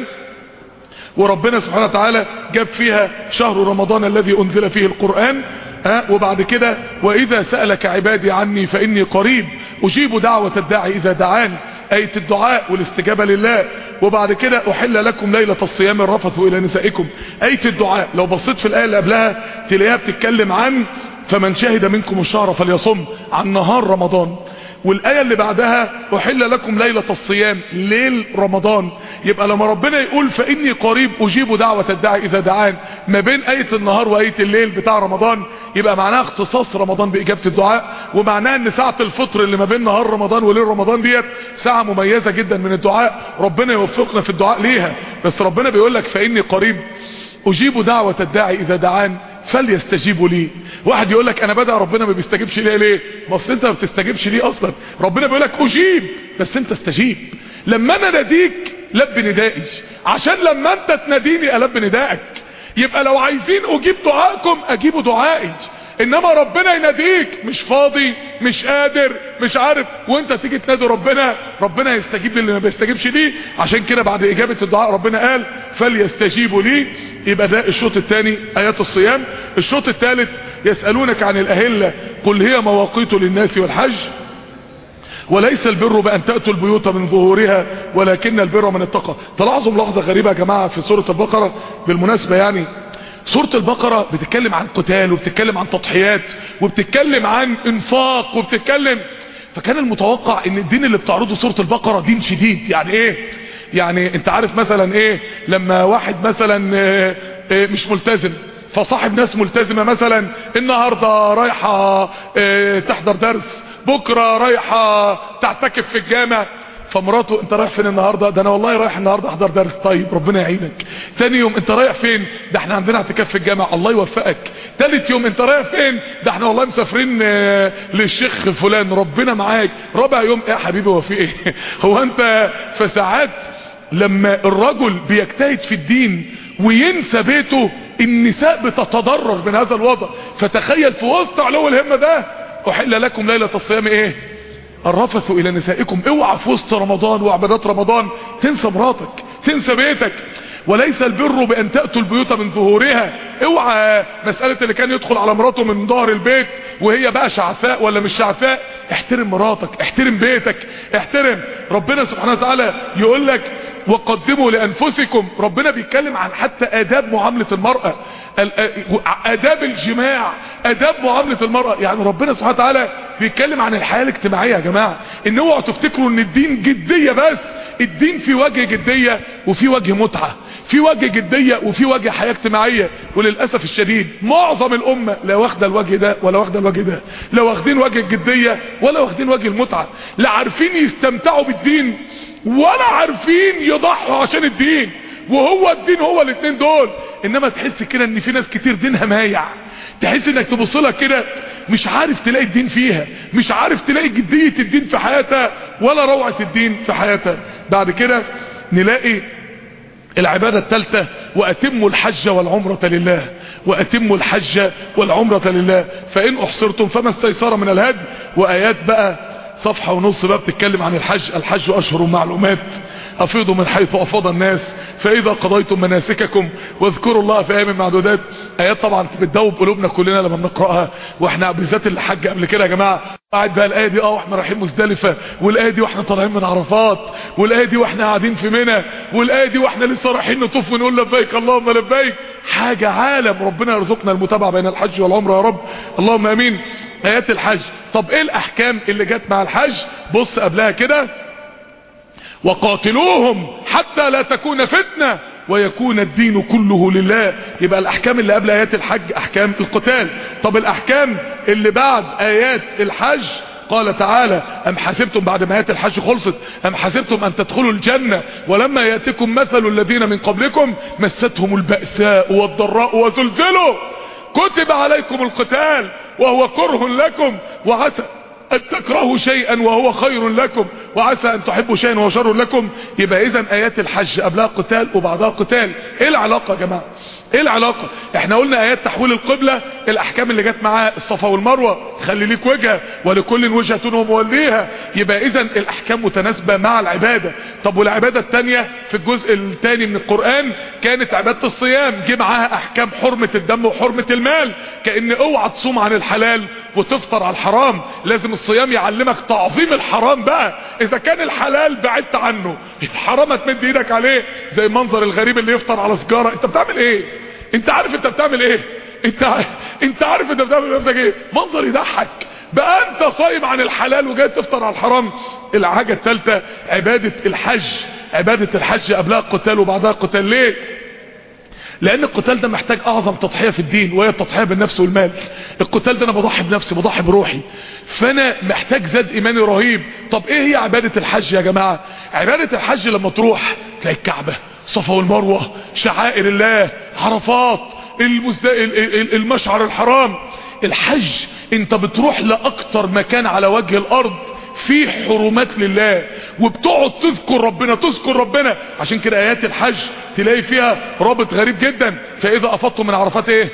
وربنا سبحانه وتعالى جاب فيها شهر رمضان الذي انزل فيه القرآن ها وبعد كده واذا سألك عبادي عني فاني قريب اجيب دعوة الداعي اذا دعاني آية الدعاء والاستجابة لله وبعد كده أحل لكم ليلة الصيام الرفث إلى نسائكم آية الدعاء لو بصيت في الآية اللي قبلها تلاقيها بتتكلم عن فمن شهد منكم الشهر فليصم عن نهار رمضان والآية اللي بعدها أحل لكم ليلة الصيام ليل رمضان يبقى لما ربنا يقول فإني قريب أجيب دعوة الداعي إذا دعان ما بين آية النهار وآية الليل بتاع رمضان يبقى معناها اختصاص رمضان بإجابة الدعاء ومعناها أن ساعة الفطر اللي ما بين نهار رمضان وليل رمضان ديت ساعة مميزة جدا من الدعاء ربنا يوفقنا في الدعاء ليها بس ربنا بيقول لك فإني قريب أجيب دعوة الداعي إذا دعان فليستجيبوا لي واحد يقول لك انا بدأ ربنا ما بيستجيبش ليه ليه ما اصل انت ما بتستجيبش ليه اصلا ربنا بيقول لك اجيب بس انت استجيب لما انا ناديك لب ندائي عشان لما انت تناديني الب ندائك يبقى لو عايزين اجيب دعائكم اجيبوا دعائي انما ربنا يناديك مش فاضي مش قادر مش عارف وانت تيجي تنادي ربنا ربنا يستجيب للي ما بيستجيبش ليه عشان كده بعد اجابة الدعاء ربنا قال فليستجيبوا لي يبقى ده الشوط الثاني ايات الصيام الشوط الثالث يسألونك عن الاهلة قل هي مواقيت للناس والحج وليس البر بأن تأتوا البيوت من ظهورها ولكن البر من اتقى تلاحظوا ملاحظة غريبة يا جماعة في سورة البقرة بالمناسبة يعني سورة البقرة بتتكلم عن قتال وبتتكلم عن تضحيات وبتتكلم عن انفاق وبتتكلم فكان المتوقع ان الدين اللي بتعرضه سورة البقرة دين شديد يعني ايه يعني انت عارف مثلا ايه لما واحد مثلا اه اه مش ملتزم فصاحب ناس ملتزمة مثلا النهاردة رايحة اه تحضر درس بكرة رايحة تعتكف في الجامع فمراته انت رايح فين النهاردة ده انا والله رايح النهاردة احضر درس طيب ربنا يعينك تاني يوم انت رايح فين ده احنا عندنا اعتكاف في الجامع الله يوفقك تالت يوم انت رايح فين ده احنا والله مسافرين اه للشيخ فلان ربنا معاك رابع يوم ايه يا حبيبي هو في ايه هو انت في ساعات لما الرجل بيجتهد في الدين وينسى بيته النساء بتتضرر من هذا الوضع فتخيل في وسط علو الهمة ده احل لكم ليلة الصيام ايه الرفث الى نسائكم اوعى في وسط رمضان وعبادات رمضان تنسى مراتك تنسى بيتك وليس البر بان تأتوا البيوت من ظهورها اوعى مسألة اللي كان يدخل على مراته من ظهر البيت وهي بقى شعفاء ولا مش شعفاء احترم مراتك احترم بيتك احترم ربنا سبحانه وتعالى يقول لك وقدموا لانفسكم ربنا بيتكلم عن حتى اداب معاملة المرأة اداب الجماع اداب معاملة المرأة يعني ربنا سبحانه وتعالى بيتكلم عن الحياة الاجتماعية يا جماعة ان اوعوا تفتكروا ان الدين جدية بس الدين في وجه جدية وفي وجه متعة في وجه جدية وفي وجه حياة اجتماعية وللأسف الشديد معظم الأمة لا واخدة الوجه ده ولا واخدة الوجه ده لا واخدين وجه الجدية ولا واخدين وجه المتعة لا عارفين يستمتعوا بالدين ولا عارفين يضحوا عشان الدين وهو الدين هو الاثنين دول انما تحس كده ان في ناس كتير دينها مايع تحس انك تبص لها كده مش عارف تلاقي الدين فيها مش عارف تلاقي جدية الدين في حياتها ولا روعة الدين في حياتها بعد كده نلاقي العبادة الثالثة وأتموا الحج والعمرة لله وأتموا الحج والعمرة لله فإن أحصرتم فما استيسر من الهدي وآيات بقى صفحة ونص بقى بتتكلم عن الحج الحج أشهر معلومات أفيضوا من حيث أفاض الناس فإذا قضيتم مناسككم واذكروا الله في أيام معدودات آيات طبعا بتدوب قلوبنا كلنا لما بنقرأها واحنا بالذات اللي حج قبل كده يا جماعة قاعد بقى الآية دي اه واحنا رايحين مزدلفة والآية دي واحنا طالعين من عرفات والآية دي واحنا قاعدين في منى والآية دي واحنا لسه رايحين نطوف ونقول لبيك اللهم لبيك حاجة عالم ربنا يرزقنا المتابعة بين الحج والعمرة يا رب اللهم امين آيات الحج طب ايه الأحكام اللي جت مع الحج بص قبلها كده وقاتلوهم حتى لا تكون فتنة ويكون الدين كله لله يبقى الأحكام اللي قبل آيات الحج أحكام القتال طب الأحكام اللي بعد آيات الحج قال تعالى أم حسبتم بعد ما آيات الحج خلصت أم حسبتم أن تدخلوا الجنة ولما يأتكم مثل الذين من قبلكم مستهم البأساء والضراء وزلزلوا كتب عليكم القتال وهو كره لكم وعسى أن تكرهوا شيئا وهو خير لكم وعسى أن تحبوا شيئا وهو شر لكم يبقى إذا آيات الحج قبلها قتال وبعدها قتال إيه العلاقة يا جماعة إيه العلاقة إحنا قلنا آيات تحويل القبلة الأحكام اللي جت معاها الصفا والمروة خلي ليك وجهة ولكل وجهة وموليها يبقى إذا الأحكام متناسبة مع العبادة طب والعبادة الثانية في الجزء الثاني من القرآن كانت عبادة الصيام جه معاها أحكام حرمة الدم وحرمة المال كأن اوعى تصوم عن الحلال وتفطر على الحرام لازم الصيام يعلمك تعظيم الحرام بقى اذا كان الحلال بعدت عنه الحرام هتمد ايدك عليه زي منظر الغريب اللي يفطر على سجاره انت بتعمل ايه انت عارف انت بتعمل ايه انت انت عارف انت بتعمل نفسك ايه منظر يضحك بقى انت صايم عن الحلال وجاي تفطر على الحرام الحاجه الثالثه عباده الحج عباده الحج قبلها قتال وبعدها قتال ليه لان القتال ده محتاج اعظم تضحيه في الدين وهي التضحيه بالنفس والمال القتال ده انا بضحي بنفسي بضحي بروحي فانا محتاج زاد ايماني رهيب طب ايه هي عباده الحج يا جماعه عباده الحج لما تروح تلاقي الكعبه صفا والمروه شعائر الله عرفات المزد... المشعر الحرام الحج انت بتروح لاكتر مكان على وجه الارض في حرمات لله وبتقعد تذكر ربنا تذكر ربنا عشان كده ايات الحج تلاقي فيها رابط غريب جدا فاذا افضتم من عرفات ايه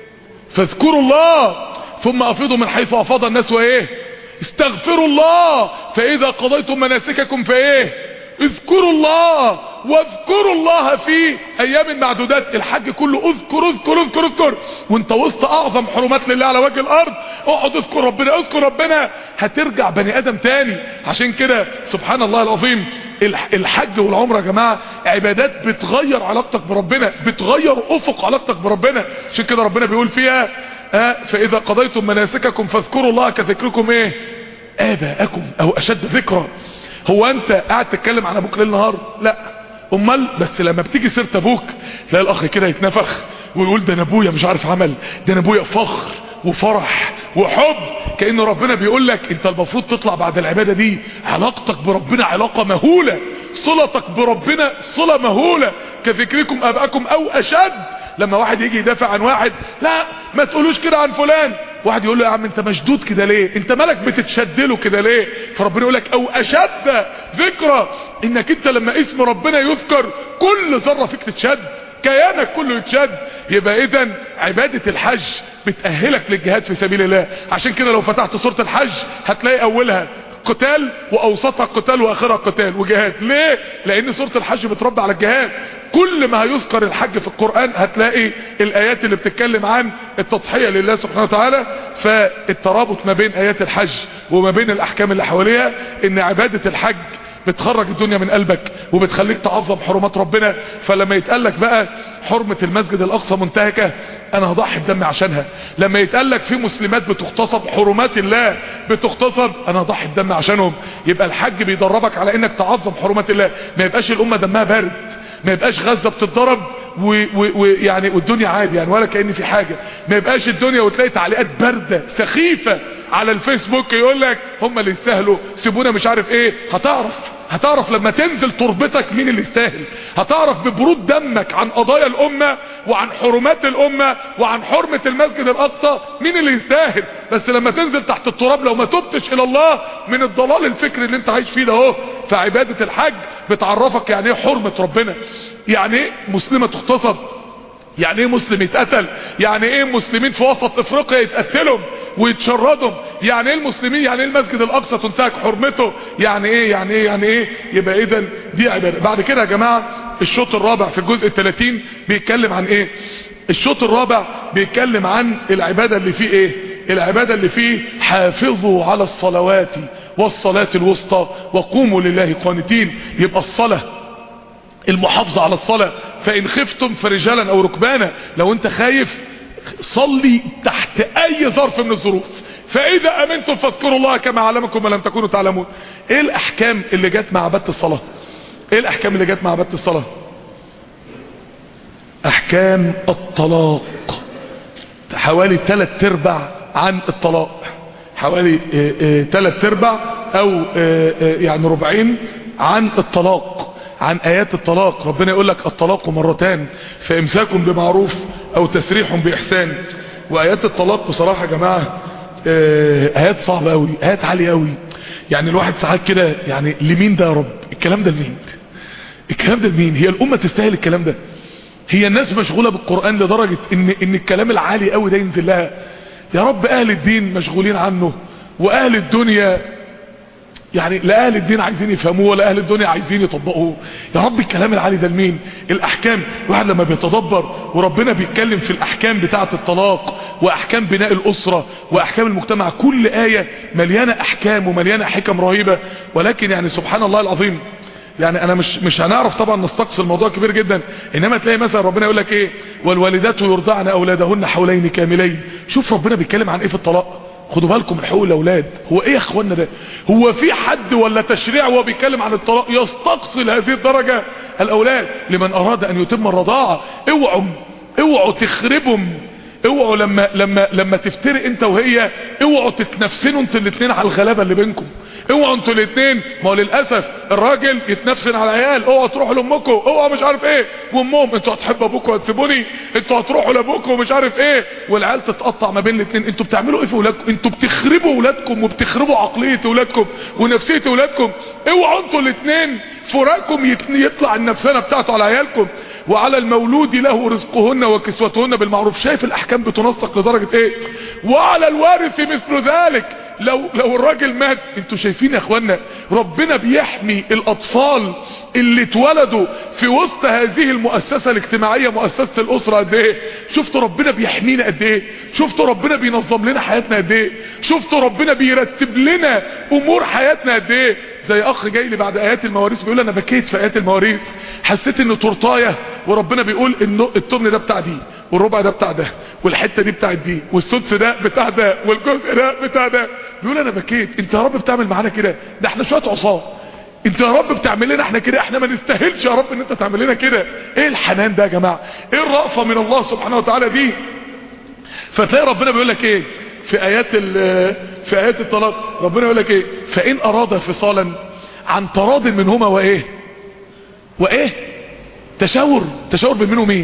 فاذكروا الله ثم افيضوا من حيث افاض الناس وايه استغفروا الله فاذا قضيتم مناسككم فايه اذكروا الله واذكروا الله في ايام معدودات الحج كله اذكر اذكر اذكر اذكر وانت وسط اعظم حرمات لله على وجه الارض اقعد اذكر ربنا اذكر ربنا هترجع بني ادم تاني عشان كده سبحان الله العظيم الحج والعمره يا جماعه عبادات بتغير علاقتك بربنا بتغير افق علاقتك بربنا عشان كده ربنا بيقول فيها آه فاذا قضيتم مناسككم فاذكروا الله كذكركم ايه اباءكم او اشد ذكرا هو انت قاعد تتكلم عن ابوك ليل نهار لا امال بس لما بتيجي سيره ابوك تلاقي الاخ كده يتنفخ ويقول ده انا ابويا مش عارف عمل ده انا ابويا فخر وفرح وحب كأن ربنا بيقول لك انت المفروض تطلع بعد العبادة دي علاقتك بربنا علاقة مهولة صلتك بربنا صلة مهولة كذكركم ابائكم او اشد لما واحد يجي يدافع عن واحد لا ما تقولوش كده عن فلان واحد يقول له يا عم انت مشدود كده ليه انت مالك بتتشدله كده ليه فربنا يقول لك او اشد ذكرى انك انت لما اسم ربنا يذكر كل ذره فيك تتشد كيانك كله يتشد يبقى اذا عبادة الحج بتأهلك للجهاد في سبيل الله عشان كده لو فتحت سورة الحج هتلاقي اولها قتال واوسطها قتال واخرها قتال وجهاد ليه لان سوره الحج بتربي على الجهاد كل ما هيذكر الحج في القران هتلاقي الايات اللي بتتكلم عن التضحيه لله سبحانه وتعالى فالترابط ما بين ايات الحج وما بين الاحكام اللي حواليها ان عباده الحج بتخرج الدنيا من قلبك وبتخليك تعظم حرمات ربنا فلما يتقال لك بقى حرمة المسجد الأقصى منتهكة أنا هضحي بدمي عشانها لما يتقال لك في مسلمات بتغتصب حرمات الله بتغتصب أنا هضحي بدمي عشانهم يبقى الحج بيدربك على إنك تعظم حرمات الله ما يبقاش الأمة دمها بارد ما يبقاش غزة بتتضرب ويعني والدنيا عادي يعني ولا كأن في حاجة ما يبقاش الدنيا وتلاقي تعليقات باردة سخيفة على الفيسبوك يقول لك هم اللي يستاهلوا سيبونا مش عارف ايه هتعرف هتعرف لما تنزل تربتك مين اللي يستاهل هتعرف ببرود دمك عن قضايا الامه وعن حرمات الامه وعن حرمه المسجد الاقصى مين اللي يستاهل بس لما تنزل تحت التراب لو ما تبتش الى الله من الضلال الفكري اللي انت عايش فيه ده اهو فعباده الحج بتعرفك يعني ايه حرمه ربنا يعني ايه مسلمه تغتصب يعني ايه مسلم يتقتل يعني ايه مسلمين في وسط افريقيا يتقتلوا ويتشردوا يعني ايه المسلمين يعني ايه المسجد الاقصى تنتهك حرمته يعني ايه يعني ايه يعني ايه يبقى اذا دي عباده بعد كده يا جماعه الشوط الرابع في الجزء ال30 بيتكلم عن ايه الشوط الرابع بيتكلم عن العباده اللي فيه ايه العباده اللي فيه حافظوا على الصلوات والصلاه الوسطى وقوموا لله قانتين يبقى الصلاه المحافظة على الصلاة فإن خفتم فرجالا أو ركبانا لو أنت خايف صلي تحت أي ظرف من الظروف فإذا أمنتم فاذكروا الله كما علمكم ما لم تكونوا تعلمون إيه الأحكام اللي جت مع عبادة الصلاة إيه الأحكام اللي جت مع عبادة الصلاة أحكام الطلاق حوالي ثلاث ارباع عن الطلاق حوالي ثلاث ارباع أو يعني ربعين عن الطلاق عن ايات الطلاق ربنا يقول لك الطلاق مرتان فامساك بمعروف او تسريح باحسان وايات الطلاق بصراحه يا جماعه ايات صعبه قوي ايات عاليه قوي يعني الواحد ساعات كده يعني لمين ده يا رب الكلام ده لمين الكلام ده لمين هي الامه تستاهل الكلام ده هي الناس مشغوله بالقران لدرجه ان ان الكلام العالي قوي ده ينزل لها يا رب اهل الدين مشغولين عنه واهل الدنيا يعني لا اهل الدين عايزين يفهموه ولا اهل الدنيا عايزين يطبقوه يا رب الكلام العالي ده لمين الاحكام الواحد لما بيتدبر وربنا بيتكلم في الاحكام بتاعه الطلاق واحكام بناء الاسره واحكام المجتمع كل ايه مليانه احكام ومليانه حكم رهيبه ولكن يعني سبحان الله العظيم يعني انا مش مش هنعرف طبعا نستقصي الموضوع كبير جدا انما تلاقي مثلا ربنا يقول لك ايه والوالدات يرضعن اولادهن حولين كاملين شوف ربنا بيتكلم عن ايه في الطلاق خدوا بالكم من حقوق الاولاد هو ايه يا اخوانا ده هو في حد ولا تشريع وهو بيتكلم عن الطلاق يستقصي لهذه الدرجه الاولاد لمن اراد ان يتم الرضاعه اوعوا اوعوا تخربهم اوعوا لما لما لما تفترق انت وهي اوعوا تتنفسنوا انتوا الاثنين على الغلابه اللي بينكم اوعوا انتوا الاثنين ما هو للاسف الراجل يتنفسن على العيال اوعوا تروحوا لامكم اوعوا مش عارف ايه وامهم انتوا هتحبوا ابوكم وهتسيبوني انتوا هتروحوا لابوكم ومش عارف ايه والعيال تتقطع ما بين الاثنين انتوا بتعملوا ايه في اولادكم انتوا بتخربوا اولادكم وبتخربوا عقليه اولادكم ونفسيه اولادكم اوعوا انتوا الاثنين فراقكم يطلع النفسانه بتاعته على عيالكم وعلى المولود له رزقهن وكسوتهن بالمعروف شايف الاحكام بتنسق لدرجه ايه وعلى الوارث مثل ذلك لو لو الراجل مات انتوا شايفين يا اخوانا ربنا بيحمي الاطفال اللي اتولدوا في وسط هذه المؤسسه الاجتماعيه مؤسسه الاسره قد ايه شفتوا ربنا بيحمينا قد ايه شفتوا ربنا بينظم لنا حياتنا قد ايه شفتوا ربنا بيرتب لنا امور حياتنا قد ايه زي اخ جاي لي بعد ايات المواريث بيقول انا بكيت في ايات المواريث حسيت انه تورتايه وربنا بيقول ان التمن ده بتاع دي والربع ده بتاع ده والحته دي بتاعت دي والسدس ده بتاع ده والجزء ده بتاع ده بيقول انا بكيت انت يا رب بتعمل معانا كده ده احنا شويه عصاه انت يا رب بتعمل لنا احنا كده احنا ما نستاهلش يا رب ان انت تعمل لنا كده ايه الحنان ده يا جماعه ايه الرأفه من الله سبحانه وتعالى دي فتلاقي ربنا بيقول لك ايه في ايات في ايات الطلاق ربنا يقول لك ايه فان اراد فصالا عن تراض منهما وايه وايه تشاور تشاور بين مين ومين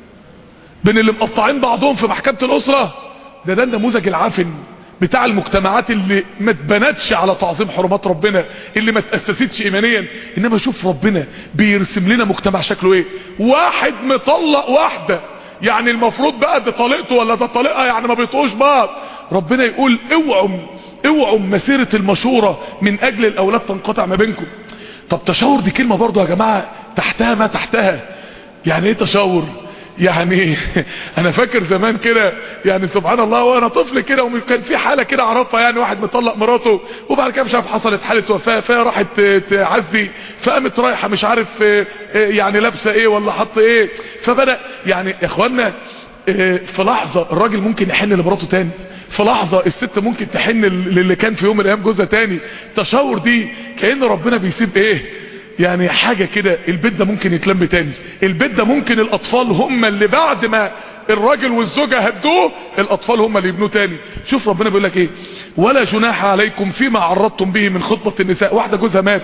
بين اللي مقطعين بعضهم في محكمه الاسره ده ده النموذج العافن بتاع المجتمعات اللي ما اتبنتش على تعظيم حرمات ربنا اللي ما تاسستش ايمانيا انما شوف ربنا بيرسم لنا مجتمع شكله ايه واحد مطلق واحده يعني المفروض بقى ده طليقته ولا ده طليقها يعني ما بيطقوش بعض ربنا يقول اوعوا اوعوا مسيره المشوره من اجل الاولاد تنقطع ما بينكم طب تشاور دي كلمه برضه يا جماعه تحتها ما تحتها يعني ايه تشاور يعني انا فاكر زمان كده يعني سبحان الله وانا طفل كده وكان في حاله كده اعرفها يعني واحد مطلق مراته وبعد كده مش عارف حصلت حاله وفاه فراحت تعزي فقامت رايحه مش عارف يعني لابسه ايه ولا حط ايه فبدا يعني يا اخوانا في لحظة الراجل ممكن يحن لمراته تاني في لحظة الست ممكن تحن للي كان في يوم من الايام جوزها تاني تشاور دي كأن ربنا بيسيب ايه يعني حاجة كده البيت ده ممكن يتلم تاني البيت ده ممكن الاطفال هم اللي بعد ما الراجل والزوجة هدوه الاطفال هم اللي يبنوه تاني شوف ربنا بيقول لك ايه ولا جناح عليكم فيما عرضتم به من خطبة النساء واحدة جوزها مات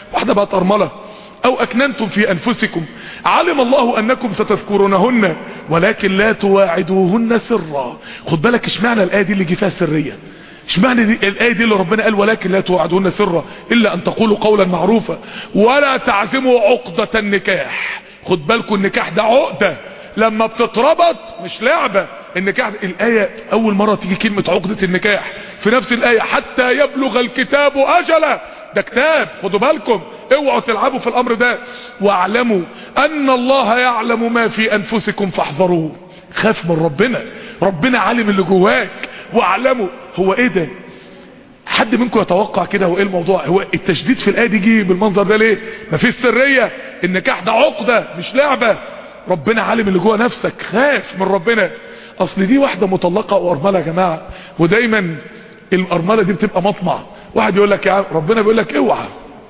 واحده بقت ارمله او اكننتم في انفسكم علم الله انكم ستذكرونهن ولكن لا تواعدوهن سرا خد بالك اشمعنى الايه دي اللي جه فيها سريه اشمعنى دي الايه دي اللي ربنا قال ولكن لا توعدون سرا الا ان تقولوا قولا معروفا ولا تعزموا عقده النكاح خد بالكم النكاح ده عقده لما بتتربط مش لعبه النكاح الايه اول مره تيجي كلمه عقده النكاح في نفس الايه حتى يبلغ الكتاب اجله ده كتاب خدوا بالكم اوعوا تلعبوا في الامر ده واعلموا ان الله يعلم ما في انفسكم فاحذروه خاف من ربنا ربنا عالم اللي جواك واعلموا هو ايه ده حد منكم يتوقع كده هو ايه الموضوع هو التشديد في الايه دي جه بالمنظر ده ليه مفيش سريه النكاح ده عقده مش لعبه ربنا عالم اللي جوه نفسك خاف من ربنا اصل دي واحده مطلقه وارمله يا جماعه ودايما الارمله دي بتبقى مطمع واحد يقول لك يا عم ربنا بيقول لك اوعى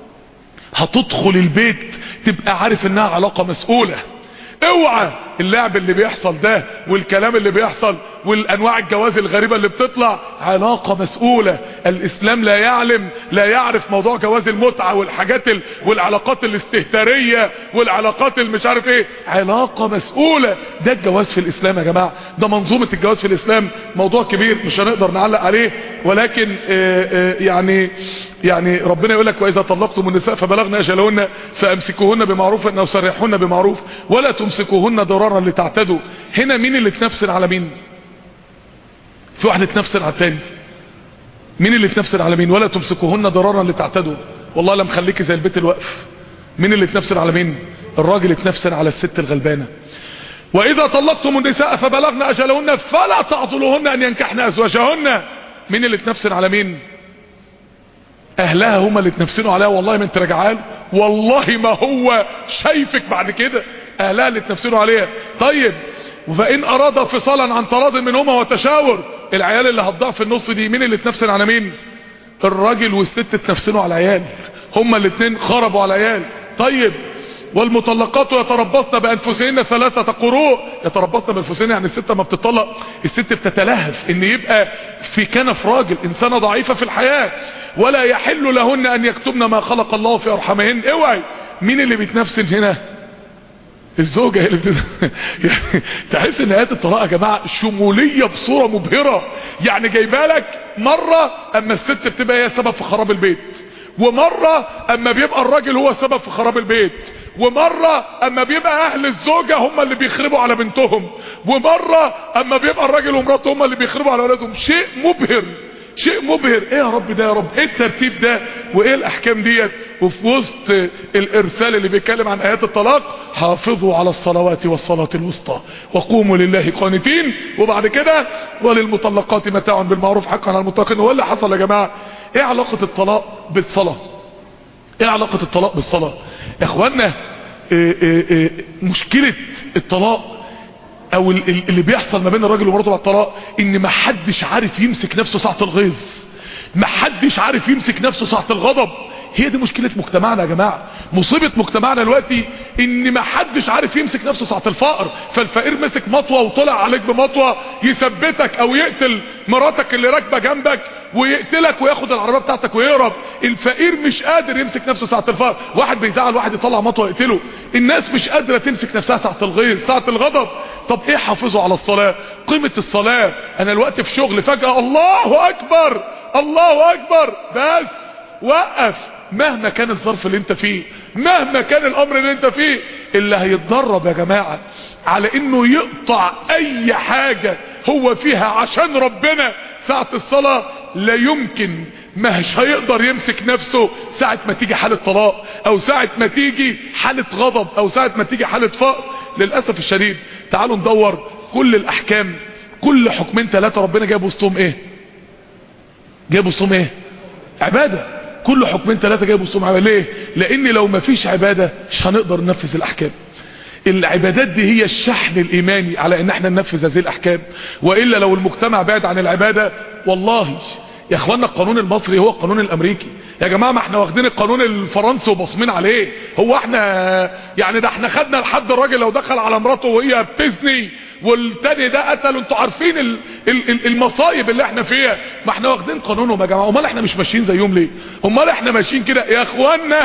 هتدخل البيت تبقى عارف انها علاقه مسؤوله اوعى اللعب اللي بيحصل ده والكلام اللي بيحصل والانواع الجواز الغريبه اللي بتطلع علاقه مسؤوله الاسلام لا يعلم لا يعرف موضوع جواز المتعه والحاجات ال... والعلاقات الاستهتاريه والعلاقات اللي مش عارف ايه علاقه مسؤوله ده الجواز في الاسلام يا جماعه ده منظومه الجواز في الاسلام موضوع كبير مش هنقدر نعلق عليه ولكن آآ آآ يعني يعني ربنا يقول لك واذا طلقتم النساء فبلغن اجلهن فامسكوهن بمعروف او سرحوهن بمعروف ولا تمسكوهن ضرارا لتعتدوا هنا مين اللي تنفسن على مين في واحد تنفسن على الثاني مين اللي تنفسن على مين ولا تمسكوهن ضرارا لتعتدوا والله لا مخليكي زي البيت الواقف مين اللي تنفسن على مين الراجل يتنفسن على الست الغلبانه واذا طلقتم النساء فبلغن اجلهن فلا تعضلوهن ان ينكحن ازواجهن مين اللي تنفسن على مين اهلها هم اللي تنفسنوا عليها والله ما انت راجعان والله ما هو شايفك بعد كده اهلها اللي تنفسنوا عليها طيب فان اراد فصالا عن تراض منهما وتشاور العيال اللي هتضيع في النص دي مين اللي تنفسن على مين الراجل والست تنفسنوا على العيال هما الاثنين خربوا على العيال طيب والمطلقات يتربصن بانفسهن ثلاثه قروء يتربصن بانفسهن يعني الست ما بتطلق الست بتتلهف ان يبقى في كنف راجل انسانه ضعيفه في الحياه ولا يحل لهن ان يكتبن ما خلق الله في ارحامهن اوعي مين اللي بيتنفسن هنا الزوجة اللي بت... يعني تحس ان ايات الطلاق يا جماعة شمولية بصورة مبهرة يعني جايبه لك مرة اما الست بتبقى هي السبب في خراب البيت ومرة اما بيبقى الراجل هو السبب في خراب البيت ومرة اما بيبقى اهل الزوجة هم اللي بيخربوا على بنتهم ومرة اما بيبقى الراجل ومراته هم اللي بيخربوا على اولادهم شيء مبهر شيء مبهر ايه يا رب ده يا رب ايه الترتيب ده وايه الاحكام ديت وفي وسط الارسال اللي بيتكلم عن ايات الطلاق حافظوا على الصلوات والصلاة الوسطى وقوموا لله قانتين وبعد كده وللمطلقات متاع بالمعروف حقا على المتقين هو اللي حصل يا جماعة ايه علاقة الطلاق بالصلاة ايه علاقة الطلاق بالصلاة يا اخوانا إيه إيه إيه مشكلة الطلاق او اللي بيحصل ما بين الراجل ومراته بعد الطلاق ان ما حدش عارف يمسك نفسه ساعه الغيظ ما حدش عارف يمسك نفسه ساعه الغضب هي دي مشكله مجتمعنا يا جماعه مصيبه مجتمعنا دلوقتي ان ما حدش عارف يمسك نفسه ساعه الفقر فالفقير مسك مطوه وطلع عليك بمطوه يثبتك او يقتل مراتك اللي راكبه جنبك ويقتلك وياخد العربيه بتاعتك ويهرب الفقير مش قادر يمسك نفسه ساعه الفقر واحد بيزعل واحد يطلع مطوه يقتله الناس مش قادره تمسك نفسها ساعه الغيظ ساعه الغضب طب ايه حافظوا على الصلاه قيمه الصلاه انا الوقت في شغل فجاه الله اكبر الله اكبر بس وقف مهما كان الظرف اللي انت فيه مهما كان الامر اللي انت فيه اللي هيتدرب يا جماعة على انه يقطع اي حاجة هو فيها عشان ربنا ساعة الصلاة لا يمكن مش هيقدر يمسك نفسه ساعة ما تيجي حالة طلاق او ساعة ما تيجي حالة غضب او ساعة ما تيجي حالة فقر للأسف الشديد تعالوا ندور كل الاحكام كل حكمين ثلاثة ربنا جاب وسطهم ايه جاب وسطهم ايه عباده كل حكمين ثلاثة جايبوا وسطهم عبادة ليه لان لو ما فيش عبادة مش هنقدر ننفذ الاحكام العبادات دي هي الشحن الايماني على ان احنا ننفذ هذه الاحكام والا لو المجتمع بعد عن العبادة والله يا اخوانا القانون المصري هو القانون الامريكي يا جماعه ما احنا واخدين القانون الفرنسي وبصمين عليه هو احنا يعني ده احنا خدنا لحد الراجل لو دخل على مراته وهي بتزني والتاني ده قتل انتوا عارفين ال ال المصايب اللي احنا فيها ما احنا واخدين قانونهم يا جماعه امال احنا مش ماشيين زيهم ليه امال احنا ماشيين كده يا اخوانا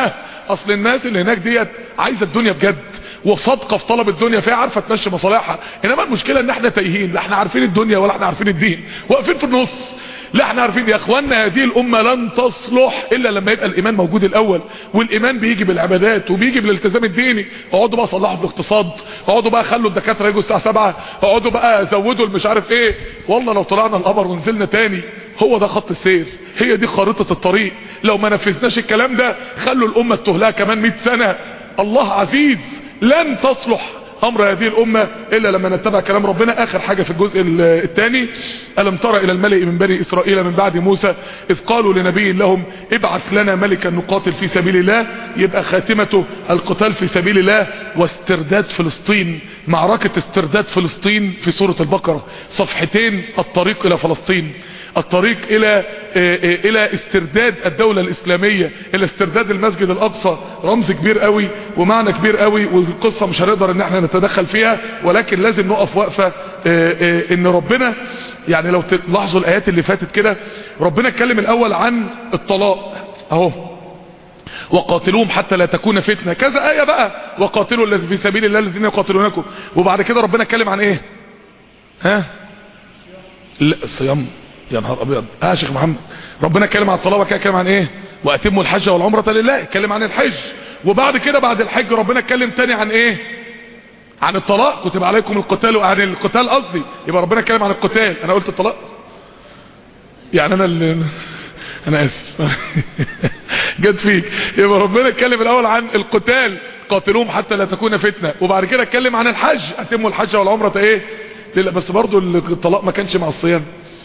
اصل الناس اللي هناك ديت عايزه الدنيا بجد وصادقه في طلب الدنيا فهي عارفه تمشي مصالحها انما المشكله ان احنا تايهين لا احنا عارفين الدنيا ولا احنا عارفين الدين واقفين في النص لا احنا عارفين يا اخوانا هذه الامه لن تصلح الا لما يبقى الايمان موجود الاول والايمان بيجي بالعبادات وبيجي بالالتزام الديني اقعدوا بقى صلحوا في الاقتصاد اقعدوا بقى خلوا الدكاتره يجوا الساعه 7 اقعدوا بقى زودوا المش عارف ايه والله لو طلعنا القمر ونزلنا تاني هو ده خط السير هي دي خارطه الطريق لو ما نفذناش الكلام ده خلوا الامه تهلها كمان 100 سنه الله عزيز لن تصلح امر هذه الامه الا لما نتبع كلام ربنا اخر حاجه في الجزء الثاني الم تر الى الملئ من بني اسرائيل من بعد موسى اذ قالوا لنبي لهم ابعث لنا ملكا نقاتل في سبيل الله يبقى خاتمته القتال في سبيل الله واسترداد فلسطين معركه استرداد فلسطين في سوره البقره صفحتين الطريق الى فلسطين الطريق الى الى استرداد الدولة الاسلامية الى استرداد المسجد الاقصى رمز كبير قوي ومعنى كبير قوي والقصة مش هنقدر ان احنا نتدخل فيها ولكن لازم نقف وقفة ان ربنا يعني لو تلاحظوا الايات اللي فاتت كده ربنا اتكلم الاول عن الطلاق اهو وقاتلوهم حتى لا تكون فتنة كذا آية بقى وقاتلوا الذي في سبيل الله الذين يقاتلونكم وبعد كده ربنا اتكلم عن ايه ها لا الصيام يا نهار ابيض اه يا شيخ محمد ربنا اتكلم عن الطلاق كده اتكلم عن ايه واتموا الحج والعمره لله اتكلم عن الحج وبعد كده بعد الحج ربنا اتكلم تاني عن ايه عن الطلاق كتب عليكم القتال عن القتال قصدي يبقى ربنا اتكلم عن القتال انا قلت الطلاق يعني انا اللي انا اسف جت فيك يبقى ربنا اتكلم الاول عن القتال قاتلوهم حتى لا تكون فتنه وبعد كده اتكلم عن الحج اتموا الحج والعمره ايه لا بس برضو الطلاق ما كانش مع الصيام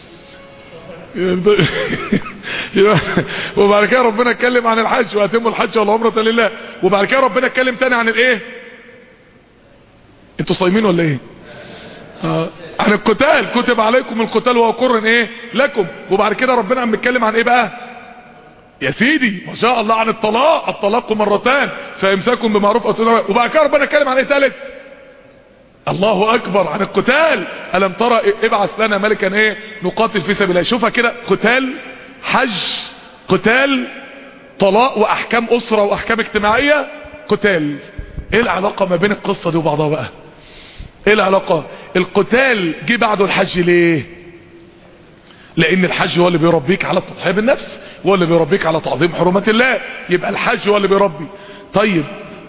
وبعد كده ربنا اتكلم عن الحج واتموا الحج والعمره لله وبعد كده ربنا اتكلم تاني عن الايه انتوا صايمين ولا ايه آه. عن القتال كتب عليكم القتال وهو كر ايه لكم وبعد كده ربنا عم بيتكلم عن ايه بقى يا سيدي ما شاء الله عن الطلاق الطلاق مرتان فامساكم بمعروف وبعد كده ربنا اتكلم عن ايه ثالث الله اكبر عن القتال الم ترى ابعث لنا ملكا ايه نقاتل في سبيل الله شوفها كده قتال حج قتال طلاق واحكام اسره واحكام اجتماعيه قتال ايه العلاقه ما بين القصه دي وبعضها بقى ايه العلاقه القتال جه بعده الحج ليه لان الحج هو اللي بيربيك على التضحيه بالنفس هو اللي بيربيك على تعظيم حرمات الله يبقى الحج هو اللي بيربي طيب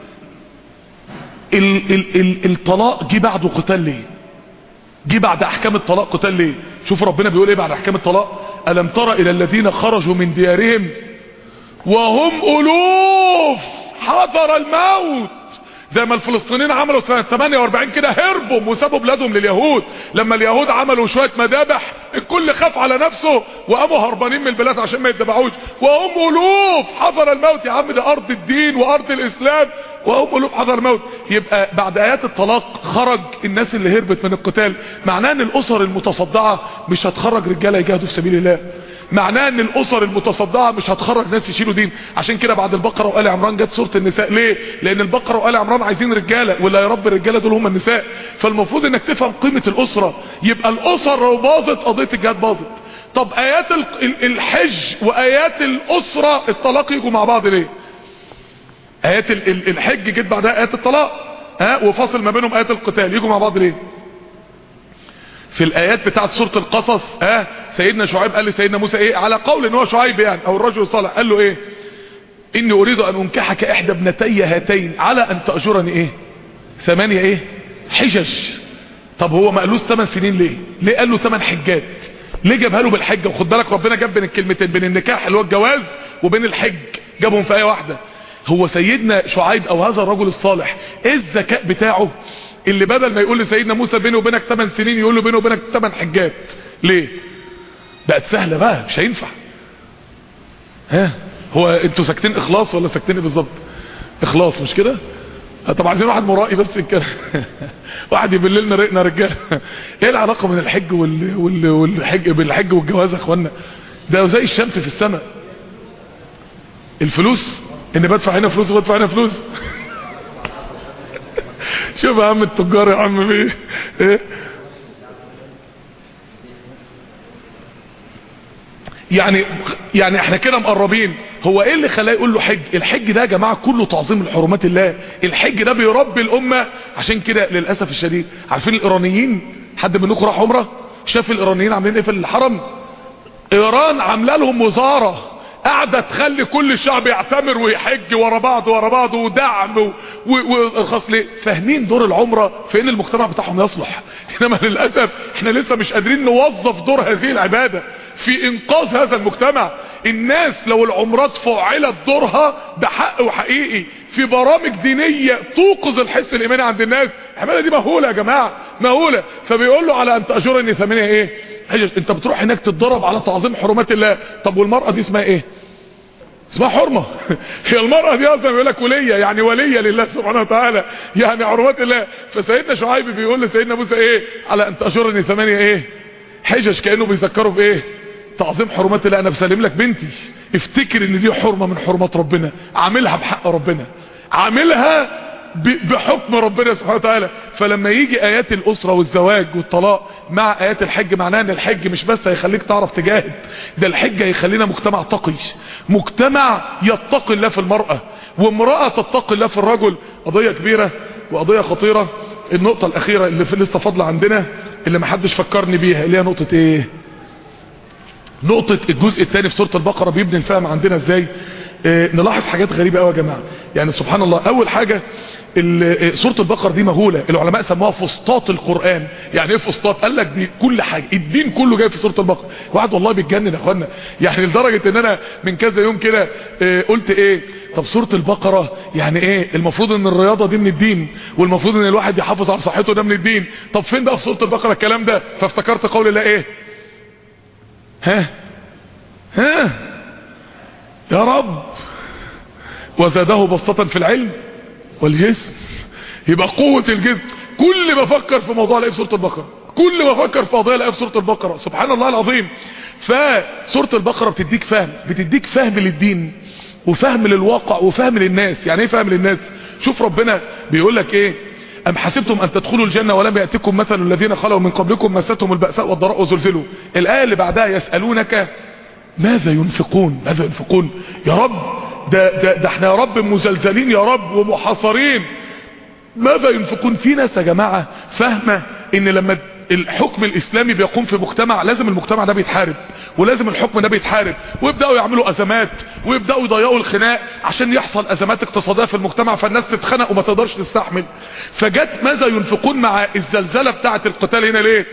ال ال ال الطلاق جه بعده قتال ليه جه بعد احكام الطلاق قتال ليه شوف ربنا بيقول ايه بعد احكام الطلاق الم تر الى الذين خرجوا من ديارهم وهم الوف حضر الموت زي ما الفلسطينيين عملوا سنة 48 كده هربوا وسابوا بلادهم لليهود لما اليهود عملوا شوية مذابح الكل خاف على نفسه وقاموا هربانين من البلاد عشان ما يتبعوش وهم ألوف حضر الموت يا عم ده أرض الدين وأرض الإسلام وهم ألوف حضر الموت يبقى بعد آيات الطلاق خرج الناس اللي هربت من القتال معناه ان الأسر المتصدعة مش هتخرج رجالة يجاهدوا في سبيل الله معناه ان الاسر المتصدعه مش هتخرج ناس يشيلوا دين عشان كده بعد البقره وال عمران جت سوره النساء ليه لان البقره وال عمران عايزين رجاله واللي هيربي الرجاله دول هم النساء فالمفروض انك تفهم قيمه الاسره يبقى الاسر لو باظت قضيه الجهاد باظت طب ايات الحج وايات الاسره الطلاق يجوا مع بعض ليه ايات الحج جت بعدها ايات الطلاق ها وفاصل ما بينهم ايات القتال يجوا مع بعض ليه في الايات بتاعه سوره القصص ها سيدنا شعيب قال لسيدنا موسى ايه على قول ان هو شعيب يعني او الرجل الصالح قال له ايه اني اريد ان انكحك احدى ابنتي هاتين على ان تاجرني ايه ثمانية ايه حجج طب هو ما قالوش 8 سنين ليه ليه قال له 8 حجات ليه جابها له بالحجه وخد بالك ربنا جاب بين الكلمتين بين النكاح اللي هو الجواز وبين الحج جابهم في ايه واحده هو سيدنا شعيب او هذا الرجل الصالح ايه الذكاء بتاعه اللي بدل ما يقول لسيدنا موسى بيني وبينك 8 سنين يقول له بيني وبينك 8 حجات ليه بقت سهله بقى مش هينفع ها هو انتوا ساكتين اخلاص ولا ساكتين ايه بالظبط اخلاص مش كده طب عايزين واحد مرائي بس كده واحد يبل لنا رقنا رجاله ايه العلاقه بين الحج وال... وال... والحج بين الحج والجواز يا اخوانا ده زي الشمس في السماء الفلوس ان بدفع هنا فلوس وبدفع هنا فلوس شوف يا عم التجار يا عم بيه ايه يعني يعني احنا كده مقربين هو ايه اللي خلاه يقول له حج الحج ده يا جماعه كله تعظيم لحرمات الله الحج ده بيربي الامه عشان كده للاسف الشديد عارفين الايرانيين حد منكم راح عمره شاف الايرانيين عاملين ايه في الحرم ايران عامله لهم وزاره قاعده تخلي كل الشعب يعتمر ويحج ورا بعض ورا بعض ودعم وارخاص ليه فاهمين دور العمره في ان المجتمع بتاعهم يصلح انما للاسف احنا لسه مش قادرين نوظف دور هذه العباده في انقاذ هذا المجتمع الناس لو العمرات فعلت دورها بحق وحقيقي في برامج دينيه توقظ الحس الايماني عند الناس العباده دي مهوله يا جماعه مهوله فبيقول له على ان تاجرني ثمانيه ايه حجج انت بتروح هناك تتدرب على تعظيم حرمات الله طب والمراه دي اسمها ايه اسمها حرمة هي المرأة دي اصلا بيقول لك ولية يعني ولية لله سبحانه وتعالى يعني حرمات الله فسيدنا شعيب بيقول لسيدنا موسى ايه على ان تأجرني ثمانية ايه حجج كأنه بيذكروا بايه تعظيم حرمات الله انا بسلم لك بنتي افتكر ان دي حرمة من حرمات ربنا عاملها بحق ربنا عاملها بحكم ربنا سبحانه وتعالى فلما يجي ايات الاسره والزواج والطلاق مع ايات الحج معناها ان الحج مش بس هيخليك تعرف تجاهد ده الحج هيخلينا مجتمع تقي مجتمع يتقي الله في المراه وامراه تتقي الله في الرجل قضيه كبيره وقضيه خطيره النقطه الاخيره اللي في لسه فاضله عندنا اللي ما حدش فكرني بيها اللي هي نقطه ايه نقطه الجزء الثاني في سوره البقره بيبني الفهم عندنا ازاي اه نلاحظ حاجات غريبة قوي يا جماعة يعني سبحان الله اول حاجة سورة البقرة دي مهولة العلماء سموها فسطاط القرآن يعني ايه فسطاط قال لك دي كل حاجة الدين كله جاي في سورة البقرة واحد والله بيتجنن يا اخوانا يعني لدرجة ان انا من كذا يوم كده اه قلت ايه طب سورة البقرة يعني ايه المفروض ان الرياضة دي من الدين والمفروض ان الواحد يحافظ على صحته ده من الدين طب فين بقى في سورة البقرة الكلام ده فافتكرت قول الله ايه ها ها يا رب وزاده بسطة في العلم والجسم يبقى قوة الجسم كل ما افكر في موضوع الاقي في سورة البقرة كل ما افكر في قضيه الاقي في سورة البقرة سبحان الله العظيم فسورة البقرة بتديك فهم بتديك فهم للدين وفهم للواقع وفهم للناس يعني ايه فهم للناس شوف ربنا بيقول لك ايه أم حسبتم أن تدخلوا الجنة ولم يأتكم مثل الذين خلوا من قبلكم مستهم البأساء والضراء وزلزلوا الآية اللي بعدها يسألونك ماذا ينفقون ماذا ينفقون يا رب ده, ده, ده احنا يا رب مزلزلين يا رب ومحاصرين ماذا ينفقون في ناس يا جماعة فاهمة ان لما الحكم الاسلامي بيقوم في مجتمع لازم المجتمع ده بيتحارب ولازم الحكم ده بيتحارب ويبداوا يعملوا ازمات ويبداوا يضيقوا الخناق عشان يحصل ازمات اقتصاديه في المجتمع فالناس تتخنق وما تقدرش تستحمل فجت ماذا ينفقون مع الزلزله بتاعه القتال هنا ليه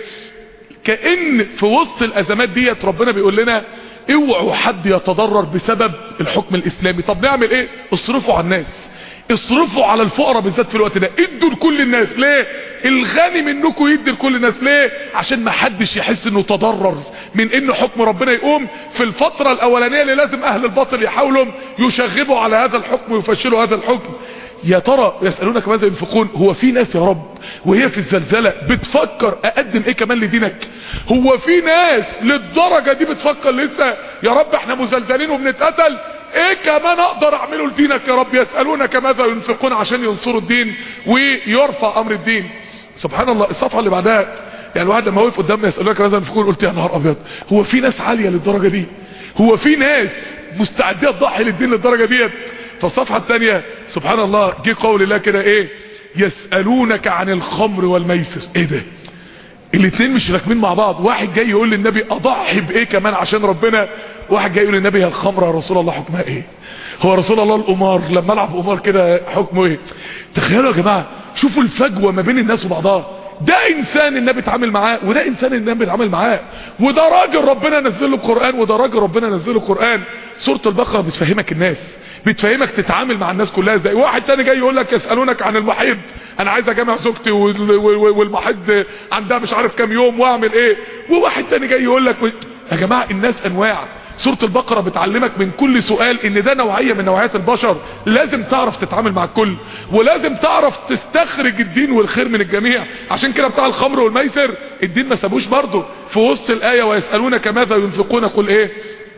كأن في وسط الازمات ديت ربنا بيقول لنا اوعوا حد يتضرر بسبب الحكم الاسلامي طب نعمل ايه اصرفوا على الناس اصرفوا على الفقراء بالذات في الوقت ده ادوا لكل الناس ليه الغني منكم يدي لكل الناس ليه عشان ما حدش يحس انه تضرر من ان حكم ربنا يقوم في الفترة الاولانية اللي لازم اهل الباطل يحاولوا يشغبوا على هذا الحكم ويفشلوا هذا الحكم يا ترى يسألونك ماذا ينفقون هو في ناس يا رب وهي في الزلزلة بتفكر اقدم ايه كمان لدينك هو في ناس للدرجة دي بتفكر لسه يا رب احنا مزلزلين وبنتقتل ايه كمان اقدر اعمله لدينك يا رب يسألونك ماذا ينفقون عشان ينصروا الدين ويرفع امر الدين سبحان الله الصفحة اللي بعدها يعني الواحد لما وقف قدامنا يسألونك ماذا ينفقون قلت يا نهار ابيض هو في ناس عالية للدرجة دي هو في ناس مستعدية تضحي للدين للدرجة ديت فالصفحة الثانية سبحان الله جه قول الله كده ايه يسألونك عن الخمر والميسر ايه ده الاثنين مش راكبين مع بعض واحد جاي يقول للنبي اضحي بايه كمان عشان ربنا واحد جاي يقول للنبي هي الخمر يا رسول الله حكمها ايه هو رسول الله القمار لما العب قمار كده حكمه ايه تخيلوا يا جماعه شوفوا الفجوه ما بين الناس وبعضها ده انسان النبي اتعامل معاه وده انسان النبي اتعامل معاه وده راجل ربنا نزل له القران وده راجل ربنا نزل له القران سوره البقره بتفهمك الناس بتفهمك تتعامل مع الناس كلها ازاي واحد تاني جاي يقول لك يسالونك عن المحيض انا عايز اجامع زوجتي والمحيض عندها مش عارف كام يوم واعمل ايه وواحد تاني جاي يقول لك يا جماعه الناس انواع سورة البقرة بتعلمك من كل سؤال ان ده نوعية من نوعيات البشر لازم تعرف تتعامل مع الكل ولازم تعرف تستخرج الدين والخير من الجميع عشان كده بتاع الخمر والميسر الدين ما سابوش برضه في وسط الآية ويسألونك ماذا ينفقون قل ايه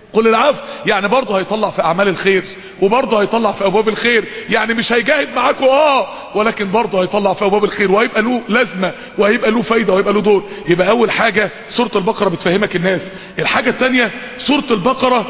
قل العفو يعني برضه هيطلع في اعمال الخير وبرضه هيطلع في ابواب الخير يعني مش هيجاهد معاكم اه ولكن برضه هيطلع في ابواب الخير وهيبقى له لازمه وهيبقى له فايده وهيبقى له دور يبقى اول حاجه سوره البقره بتفهمك الناس الحاجه الثانيه سوره البقره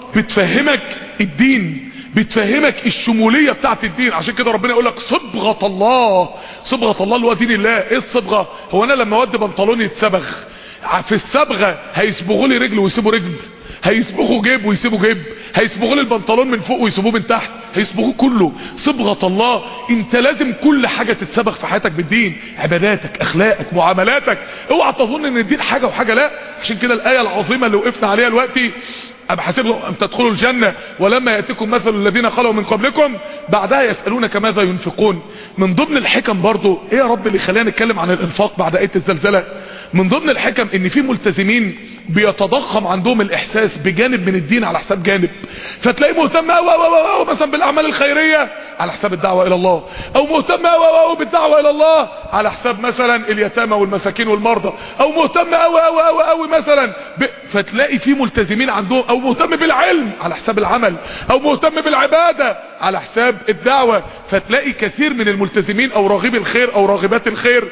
بتفهمك الدين بتفهمك الشمولية بتاعت الدين عشان كده ربنا يقول لك صبغة الله صبغة الله اللي هو دين الله ايه الصبغة هو انا لما اودي بنطلوني يتصبغ في الصبغة هيصبغوا لي رجل ويسيبوا رجل هيصبغوا جيب ويسيبوا جيب هيصبغوا لي البنطلون من فوق ويسيبوه من تحت هيصبغوه كله صبغة الله انت لازم كل حاجة تتصبغ في حياتك بالدين عباداتك اخلاقك معاملاتك اوعى تظن ان الدين حاجة وحاجة لا عشان كده الاية العظيمة اللي وقفنا عليها دلوقتي أم حسبتم أن تدخلوا الجنة ولما يأتكم مثل الذين خلوا من قبلكم بعدها يسألونك ماذا ينفقون من ضمن الحكم برضو ايه يا رب اللي خلينا نتكلم عن الانفاق بعد آية الزلزلة من ضمن الحكم ان في ملتزمين بيتضخم عندهم الاحساس بجانب من الدين على حساب جانب فتلاقيه مهتم أو أو أو أو مثلا بالاعمال الخيرية على حساب الدعوة الى الله او مهتم أو أو أو بالدعوة الى الله على حساب مثلا اليتامى والمساكين والمرضى او مهتم أو أو أو أو مثلا ب... فتلاقي في ملتزمين عندهم او مهتم بالعلم على حساب العمل او مهتم بالعبادة على حساب الدعوة فتلاقي كثير من الملتزمين او راغبي الخير او راغبات الخير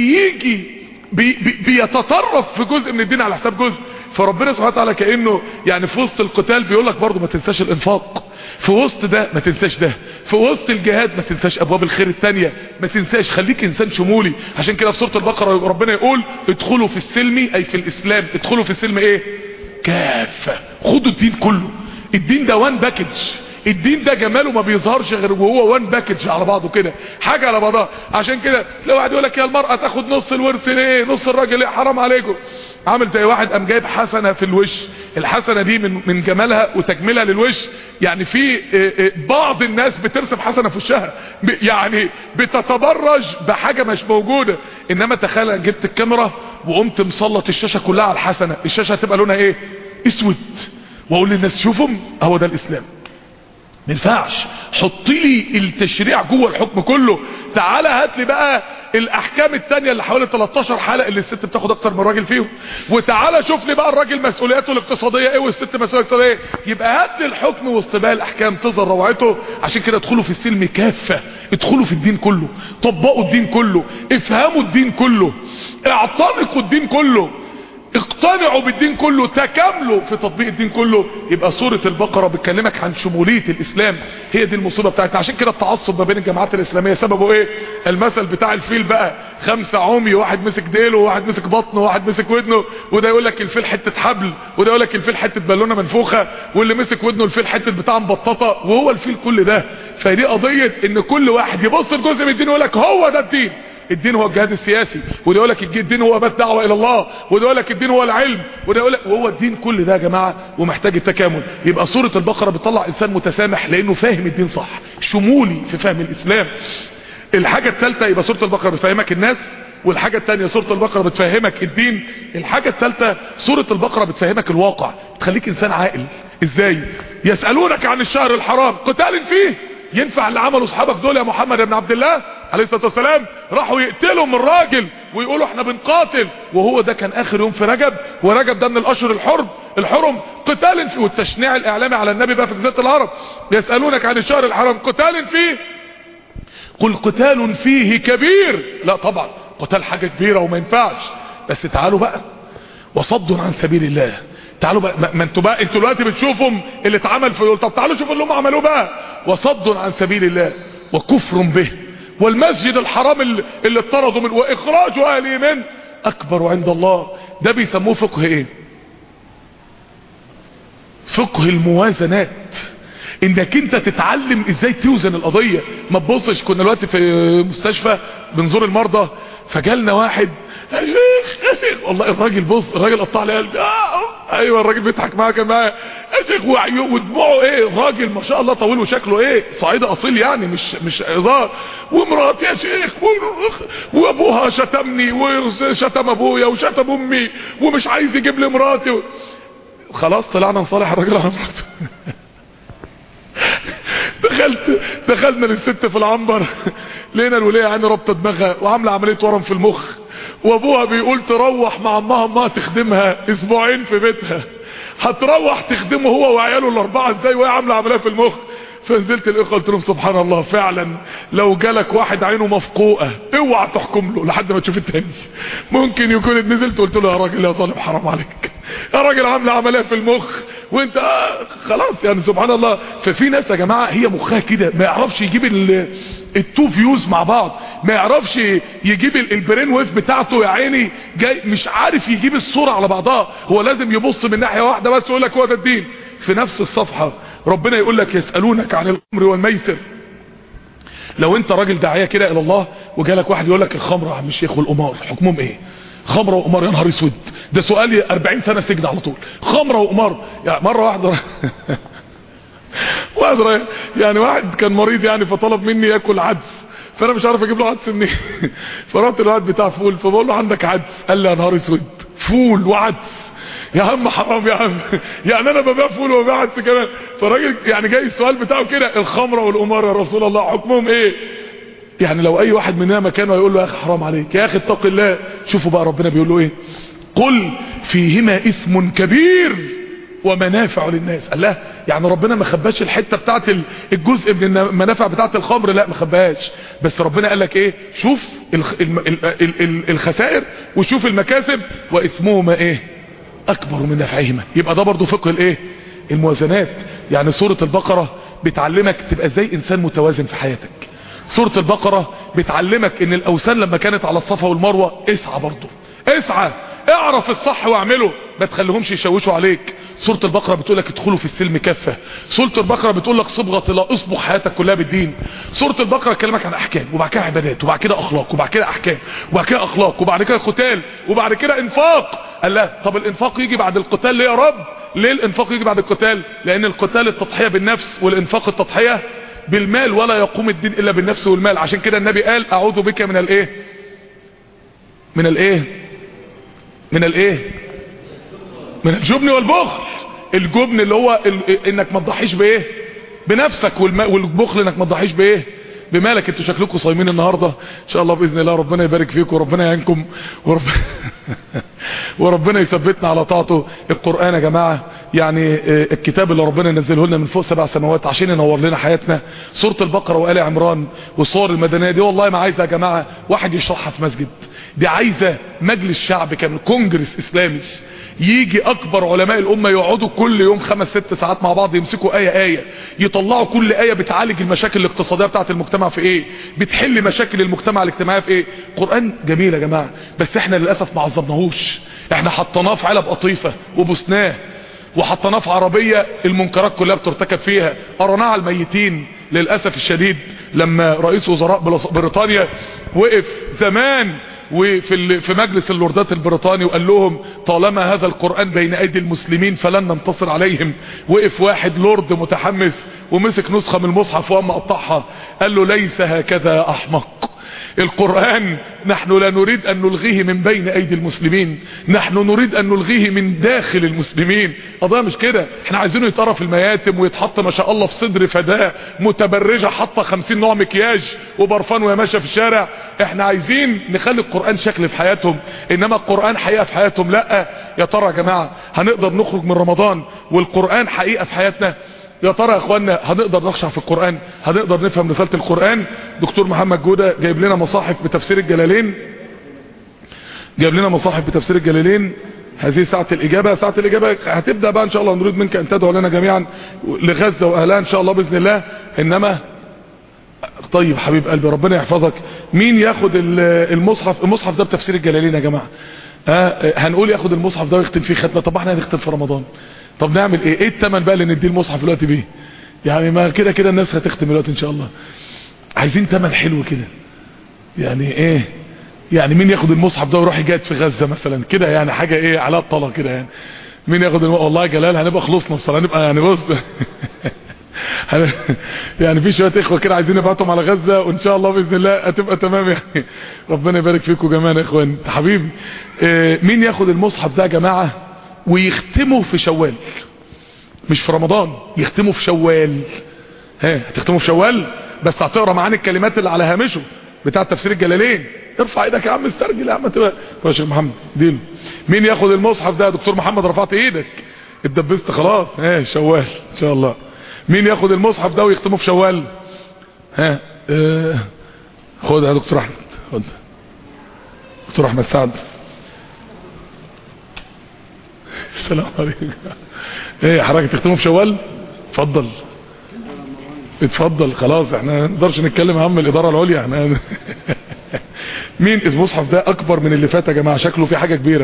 بيجي بي بي بيتطرف في جزء من الدين على حساب جزء فربنا سبحانه وتعالى كانه يعني في وسط القتال بيقول لك برضه ما تنساش الانفاق في وسط ده ما تنساش ده في وسط الجهاد ما تنساش ابواب الخير التانية ما تنساش خليك انسان شمولي عشان كده في سوره البقره ربنا يقول ادخلوا في السلم اي في الاسلام ادخلوا في السلم ايه كافه خدوا الدين كله الدين ده وان باكج الدين ده جماله ما بيظهرش غير وهو وان باكج على بعضه كده حاجه على بعضها عشان كده لو واحد يقول لك يا المراه تاخد نص الورث ليه نص الراجل ليه حرام عليكم عامل زي واحد قام جايب حسنه في الوش الحسنه دي من من جمالها وتجميلها للوش يعني في بعض الناس بترسم حسنه في وشها يعني بتتبرج بحاجه مش موجوده انما تخيل جبت الكاميرا وقمت مسلط الشاشه كلها على الحسنه الشاشه هتبقى لونها ايه اسود واقول للناس شوفهم هو ده الاسلام ما ينفعش حط لي التشريع جوه الحكم كله تعالى هات لي بقى الاحكام التانية اللي حوالي 13 حلقه اللي الست بتاخد اكتر من الراجل فيهم وتعالى شوف لي بقى الراجل مسؤولياته الاقتصاديه ايه والست مسؤوليته ايه يبقى هات لي الحكم وسط بقى الاحكام تظهر روعته عشان كده ادخلوا في السلم كافه ادخلوا في الدين كله طبقوا الدين كله افهموا الدين كله اعتنقوا الدين كله اقتنعوا بالدين كله تكاملوا في تطبيق الدين كله يبقى سورة البقرة بتكلمك عن شمولية الاسلام هي دي المصيبة بتاعتنا عشان كده التعصب ما بين الجماعات الاسلامية سببه ايه المثل بتاع الفيل بقى خمسة عمي واحد مسك ديله وواحد مسك بطنه وواحد مسك ودنه وده يقول لك الفيل حتة حبل وده يقول لك الفيل حتة بالونة منفوخة واللي مسك ودنه الفيل حتة بتاع مبططة وهو الفيل كل ده فدي قضية ان كل واحد يبص لجزء من الدين ويقول لك هو ده الدين الدين هو الجهاد السياسي وده يقول لك الدين هو بس دعوه الى الله وده يقول لك الدين هو العلم وده يقول لك وهو الدين كل ده يا جماعه ومحتاج التكامل يبقى سوره البقره بتطلع انسان متسامح لانه فاهم الدين صح شمولي في فهم الاسلام الحاجه الثالثه يبقى سوره البقره بتفهمك الناس والحاجة الثانية سورة البقرة بتفهمك الدين الحاجة الثالثة سورة البقرة بتفهمك الواقع بتخليك انسان عاقل ازاي يسألونك عن الشهر الحرام قتال فيه ينفع اللي عملوا اصحابك دول يا محمد بن عبد الله عليه الصلاه والسلام راحوا يقتلوا من راجل ويقولوا احنا بنقاتل وهو ده كان اخر يوم في رجب ورجب ده من الاشهر الحرم الحرم قتال فيه والتشنيع الاعلامي على النبي بقى في جزيره العرب يسالونك عن الشهر الحرام قتال فيه قل قتال فيه كبير لا طبعا قتال حاجه كبيره وما ينفعش بس تعالوا بقى وصد عن سبيل الله تعالوا بقى ما انتوا بقى انتوا دلوقتي بتشوفوا اللي اتعمل في طب تعالوا شوفوا اللي هم عملوه بقى وصد عن سبيل الله وكفر به والمسجد الحرام اللي, اللي اطردوا منه واخراج اهله منه اكبر عند الله ده بيسموه فقه ايه فقه الموازنات انك انت تتعلم ازاي توزن القضية ما تبصش كنا دلوقتي في مستشفى بنزور المرضى فجالنا واحد يا شيخ يا شيخ والله الراجل بص الراجل قطع لي قلبي آه ايوه الراجل بيضحك معايا كان معايا يا شيخ ودموعه ايه الراجل ما شاء الله طويل وشكله ايه صعيدي اصيل يعني مش مش هزار ومراتي يا شيخ وابوها شتمني وشتم ابويا وشتم امي ومش عايز يجيب لي مراتي خلاص طلعنا نصالح الراجل على مراته دخلت دخلنا للست في العنبر لقينا الوليه يعني رابطه دماغها وعامله عمليه ورم في المخ وابوها بيقول تروح مع امها امها تخدمها اسبوعين في بيتها هتروح تخدمه هو وعياله الاربعه ازاي وهي عامله عمليه في المخ فنزلت الاخوه قلت لهم سبحان الله فعلا لو جالك واحد عينه مفقوءه اوعى تحكم له لحد ما تشوف التاني ممكن يكون نزلت قلت له يا راجل يا طالب حرام عليك يا راجل عامله عمليه في المخ وانت آه خلاص يعني سبحان الله ففي ناس يا جماعه هي مخها كده ما يعرفش يجيب التو فيوز مع بعض ما يعرفش يجيب البرين ويف بتاعته يا عيني جاي مش عارف يجيب الصوره على بعضها هو لازم يبص من ناحيه واحده بس ويقول لك هو ده الدين في نفس الصفحه ربنا يقول لك يسالونك عن الخمر والميسر لو انت راجل داعيه كده الى الله وجالك واحد يقول لك الخمر يا عم الشيخ والقمار حكمهم ايه خمره وقمار يا نهار اسود ده سؤال 40 سنه سجن على طول خمره وقمار يعني مره واحده واحد يعني واحد كان مريض يعني فطلب مني ياكل عدس فانا مش عارف اجيب له عدس منين فرحت الواد بتاع فول فبقول له عندك عدس قال لي يا نهار اسود فول وعدس يا عم حرام يا عم يعني انا ببيع فول وببيع عدس كمان فالراجل يعني جاي السؤال بتاعه كده الخمره والقمار يا رسول الله حكمهم ايه يعني لو اي واحد مننا مكانه هيقول له يا اخي حرام عليك يا اخي اتق الله شوفوا بقى ربنا بيقول له ايه قل فيهما اثم كبير ومنافع للناس الله يعني ربنا ما خباش الحته بتاعت الجزء من المنافع بتاعت الخمر لا ما خباش بس ربنا قال لك ايه شوف الخسائر وشوف المكاسب واثمهما ايه اكبر من نفعهما يبقى ده برضو فقه الايه الموازنات يعني سوره البقره بتعلمك تبقى ازاي انسان متوازن في حياتك سورة البقرة بتعلمك ان الاوثان لما كانت على الصفا والمروة اسعى برضه اسعى اعرف الصح واعمله ما تخليهمش يشوشوا عليك سورة البقرة بتقول لك ادخلوا في السلم كافة سورة البقرة بتقول لك صبغة لا اصبغ حياتك كلها بالدين سورة البقرة تكلمك عن احكام وبعد كده عبادات وبعد كده اخلاق وبعد كده احكام وبعد كده اخلاق وبعد كده قتال وبعد كده انفاق قال لا طب الانفاق يجي بعد القتال ليه يا رب ليه الانفاق يجي بعد القتال لان القتال التضحية بالنفس والانفاق التضحية بالمال ولا يقوم الدين الا بالنفس والمال عشان كده النبي قال اعوذ بك من الايه من الايه من الايه من الجبن والبخل الجبن اللي هو ال... انك ما تضحيش بايه بنفسك والم... والبخل انك ما تضحيش بايه بمالك انتوا شكلكم صايمين النهارده ان شاء الله باذن الله ربنا يبارك فيكم وربنا يعينكم ورب... وربنا يثبتنا على طاعته القران يا جماعه يعني الكتاب اللي ربنا نزله لنا من فوق سبع سماوات عشان ينور لنا حياتنا سوره البقره وال عمران والصور المدنيه دي والله ما عايزه يا جماعه واحد يشرحها في مسجد دي عايزه مجلس شعب كامل كونجرس اسلامي يجي اكبر علماء الامه يقعدوا كل يوم خمس ست ساعات مع بعض يمسكوا ايه ايه يطلعوا كل ايه بتعالج المشاكل الاقتصاديه بتاعه المجتمع في ايه بتحل مشاكل المجتمع الاجتماعي في ايه قران جميل يا جماعه بس احنا للاسف ما عظمناهوش احنا حطيناه في علب قطيفه وبسناه وحطيناه في عربيه المنكرات كلها بترتكب فيها قرناه على الميتين للاسف الشديد لما رئيس وزراء بريطانيا وقف زمان وفي في مجلس اللوردات البريطاني وقال لهم طالما هذا القرآن بين ايدي المسلمين فلن ننتصر عليهم وقف واحد لورد متحمس ومسك نسخة من المصحف وقام قطعها قال له ليس هكذا يا احمق القرآن نحن لا نريد أن نلغيه من بين أيدي المسلمين نحن نريد أن نلغيه من داخل المسلمين قضايا مش كده احنا عايزينه يتقرا في المياتم ويتحط ما شاء الله في صدر فداه متبرجة حاطة خمسين نوع مكياج وبرفان وهي ماشية في الشارع احنا عايزين نخلي القرآن شكل في حياتهم انما القرآن حقيقة في حياتهم لا يا ترى يا جماعة هنقدر نخرج من رمضان والقرآن حقيقة في حياتنا يا ترى يا اخوانا هنقدر نخشع في القرآن هنقدر نفهم رسالة القرآن دكتور محمد جودة جايب لنا مصاحف بتفسير الجلالين جايب لنا مصاحف بتفسير الجلالين هذه ساعة الإجابة ساعة الإجابة هتبدأ بقى إن شاء الله نريد منك أن تدعو لنا جميعا لغزة وأهلها إن شاء الله بإذن الله إنما طيب حبيب قلبي ربنا يحفظك مين ياخد المصحف المصحف ده بتفسير الجلالين يا جماعة آه هنقول ياخد المصحف ده ويختم فيه ختمة طب احنا هنختم في رمضان طب نعمل ايه ايه التمن بقى اللي نديه المصحف دلوقتي بيه يعني ما كده كده الناس هتختم دلوقتي ان شاء الله عايزين تمن حلو كده يعني ايه يعني مين ياخد المصحف ده ويروح يجاهد في غزه مثلا كده يعني حاجه ايه على الطلا كده يعني مين ياخد الم... والله يا جلال هنبقى خلصنا بصراحه هنبقى يعني بص يعني في شويه اخوه كده عايزين نبعتهم على غزه وان شاء الله باذن الله هتبقى تمام يعني ربنا يبارك فيكم جميعا يا اخوان حبيبي إيه مين ياخد المصحف ده يا جماعه ويختمه في شوال مش في رمضان يختمه في شوال ها هتختمه في شوال بس هتقرا معاني الكلمات اللي على هامشه بتاع تفسير الجلالين ارفع ايدك يا عم استرجل يا عم تبقى يا شيخ محمد دين مين ياخد المصحف ده يا دكتور محمد رفعت ايدك اتدبست خلاص ها شوال ان شاء الله مين ياخد المصحف ده ويختمه في شوال ها اه خد يا دكتور احمد خد دكتور احمد سعد السلام عليكم ايه حضرتك تختمه في شوال اتفضل اتفضل خلاص احنا ما نقدرش نتكلم عن الاداره العليا احنا مين المصحف ده اكبر من اللي فات يا جماعه شكله في حاجه كبيره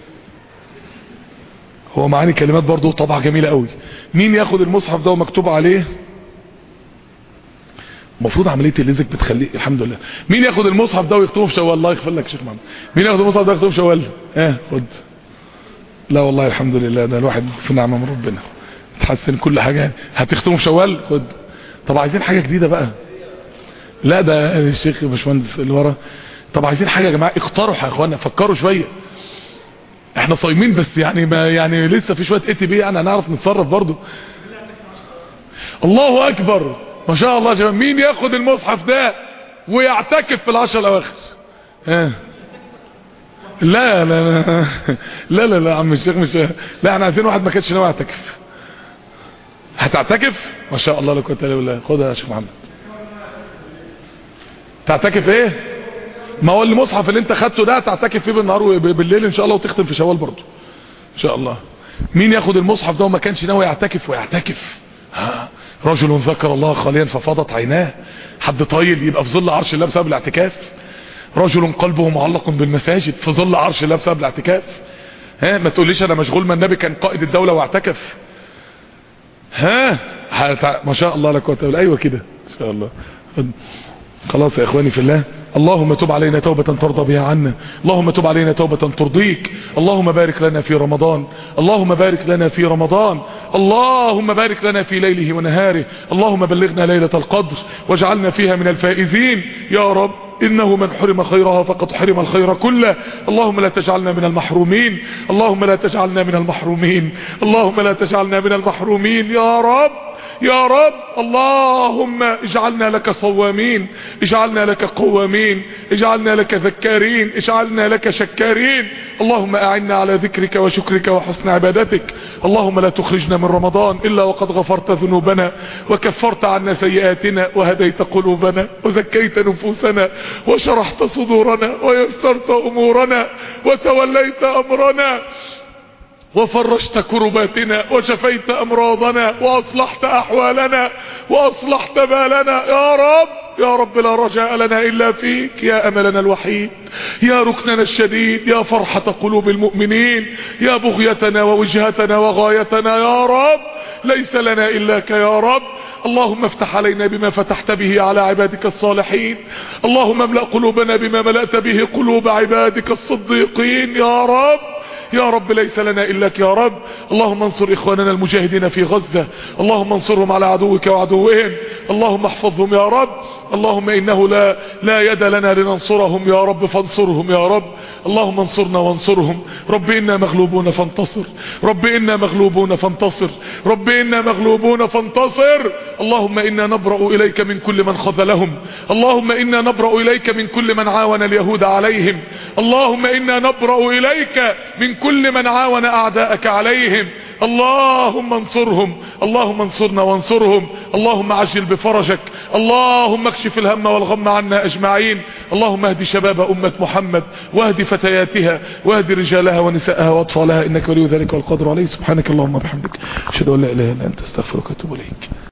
هو معاني كلمات برضه طبعه جميله قوي مين ياخد المصحف ده ومكتوب عليه المفروض عمليه الليزك بتخليه الحمد لله مين ياخد المصحف ده ويختمه في شوال الله يغفر لك يا شيخ محمد مين ياخد المصحف ده ويختمه في شوال اه خد لا والله الحمد لله ده الواحد في نعمه من ربنا تحسن كل حاجه هتختمه في شوال خد طب عايزين حاجه جديده بقى لا ده الشيخ باشمهندس اللي ورا طب عايزين حاجه يا جماعه اقترحوا يا اخوانا فكروا شويه احنا صايمين بس يعني ما يعني لسه في شويه اي تي بي يعني هنعرف نتصرف برضه الله اكبر ما شاء الله يا شباب مين ياخد المصحف ده ويعتكف في العشر الاواخر ها لا لا لا لا لا لا عم الشيخ مش لا احنا عايزين واحد ما كانش ناوي يعتكف هتعتكف ما شاء الله لا قوه الا بالله خدها يا شيخ محمد تعتكف ايه ما هو المصحف اللي انت خدته ده تعتكف فيه بالنهار وبالليل ان شاء الله وتختم في شوال برضه ان شاء الله مين ياخد المصحف ده وما كانش ناوي يعتكف ويعتكف ها رجل ذكر الله خاليا ففاضت عيناه حد طايل يبقى في ظل عرش الله بسبب الاعتكاف رجل قلبه معلق بالمساجد في ظل عرش الله بسبب الاعتكاف ها ما تقوليش انا مشغول ما النبي كان قائد الدوله واعتكف ها هتع... ما شاء الله لا قوه الا بالله ايوه كده ان شاء الله خلاص يا اخواني في الله اللهم تب علينا توبة ترضى بها عنا اللهم تب علينا توبة ترضيك اللهم بارك لنا في رمضان اللهم بارك لنا في رمضان اللهم بارك لنا في ليله ونهاره اللهم بلغنا ليلة القدر واجعلنا فيها من الفائزين يا رب إنه من حرم خيرها فقد حرم الخير كله اللهم لا تجعلنا من المحرومين اللهم لا تجعلنا من المحرومين اللهم لا تجعلنا من المحرومين يا رب يا رب اللهم اجعلنا لك صوامين اجعلنا لك قوامين اجعلنا لك ذكارين اجعلنا لك شكارين اللهم اعنا على ذكرك وشكرك وحسن عبادتك اللهم لا تخرجنا من رمضان الا وقد غفرت ذنوبنا وكفرت عنا سيئاتنا وهديت قلوبنا وزكيت نفوسنا وشرحت صدورنا ويسرت امورنا وتوليت امرنا وفرجت كرباتنا وشفيت امراضنا واصلحت احوالنا واصلحت بالنا يا رب يا رب لا رجاء لنا الا فيك يا املنا الوحيد يا ركننا الشديد يا فرحة قلوب المؤمنين يا بغيتنا ووجهتنا وغايتنا يا رب ليس لنا الاك يا رب اللهم افتح علينا بما فتحت به على عبادك الصالحين اللهم املأ قلوبنا بما ملأت به قلوب عبادك الصديقين يا رب يا رب ليس لنا إلاك يا رب اللهم انصر إخواننا المجاهدين في غزة اللهم انصرهم على عدوك وعدوهم اللهم احفظهم يا رب اللهم إنه لا, لا يد لنا لننصرهم يا رب فانصرهم يا رب اللهم انصرنا وانصرهم رب إنا مغلوبون فانتصر رب إنا مغلوبون فانتصر رب إنا مغلوبون فانتصر اللهم إنا نبرأ إليك من كل من خذلهم اللهم إنا نبرأ إليك من كل من عاون اليهود عليهم اللهم إنا نبرأ إليك من كل من عاون أعداءك عليهم اللهم انصرهم اللهم انصرنا وانصرهم اللهم عجل بفرجك اللهم اكشف الهم والغم عنا أجمعين اللهم اهدي شباب أمة محمد واهدي فتياتها واهدي رجالها ونسائها وأطفالها إنك ولي ذلك والقدر عليه سبحانك اللهم وبحمدك أشهد أن لا إله إلا أنت استغفرك وأتوب إليك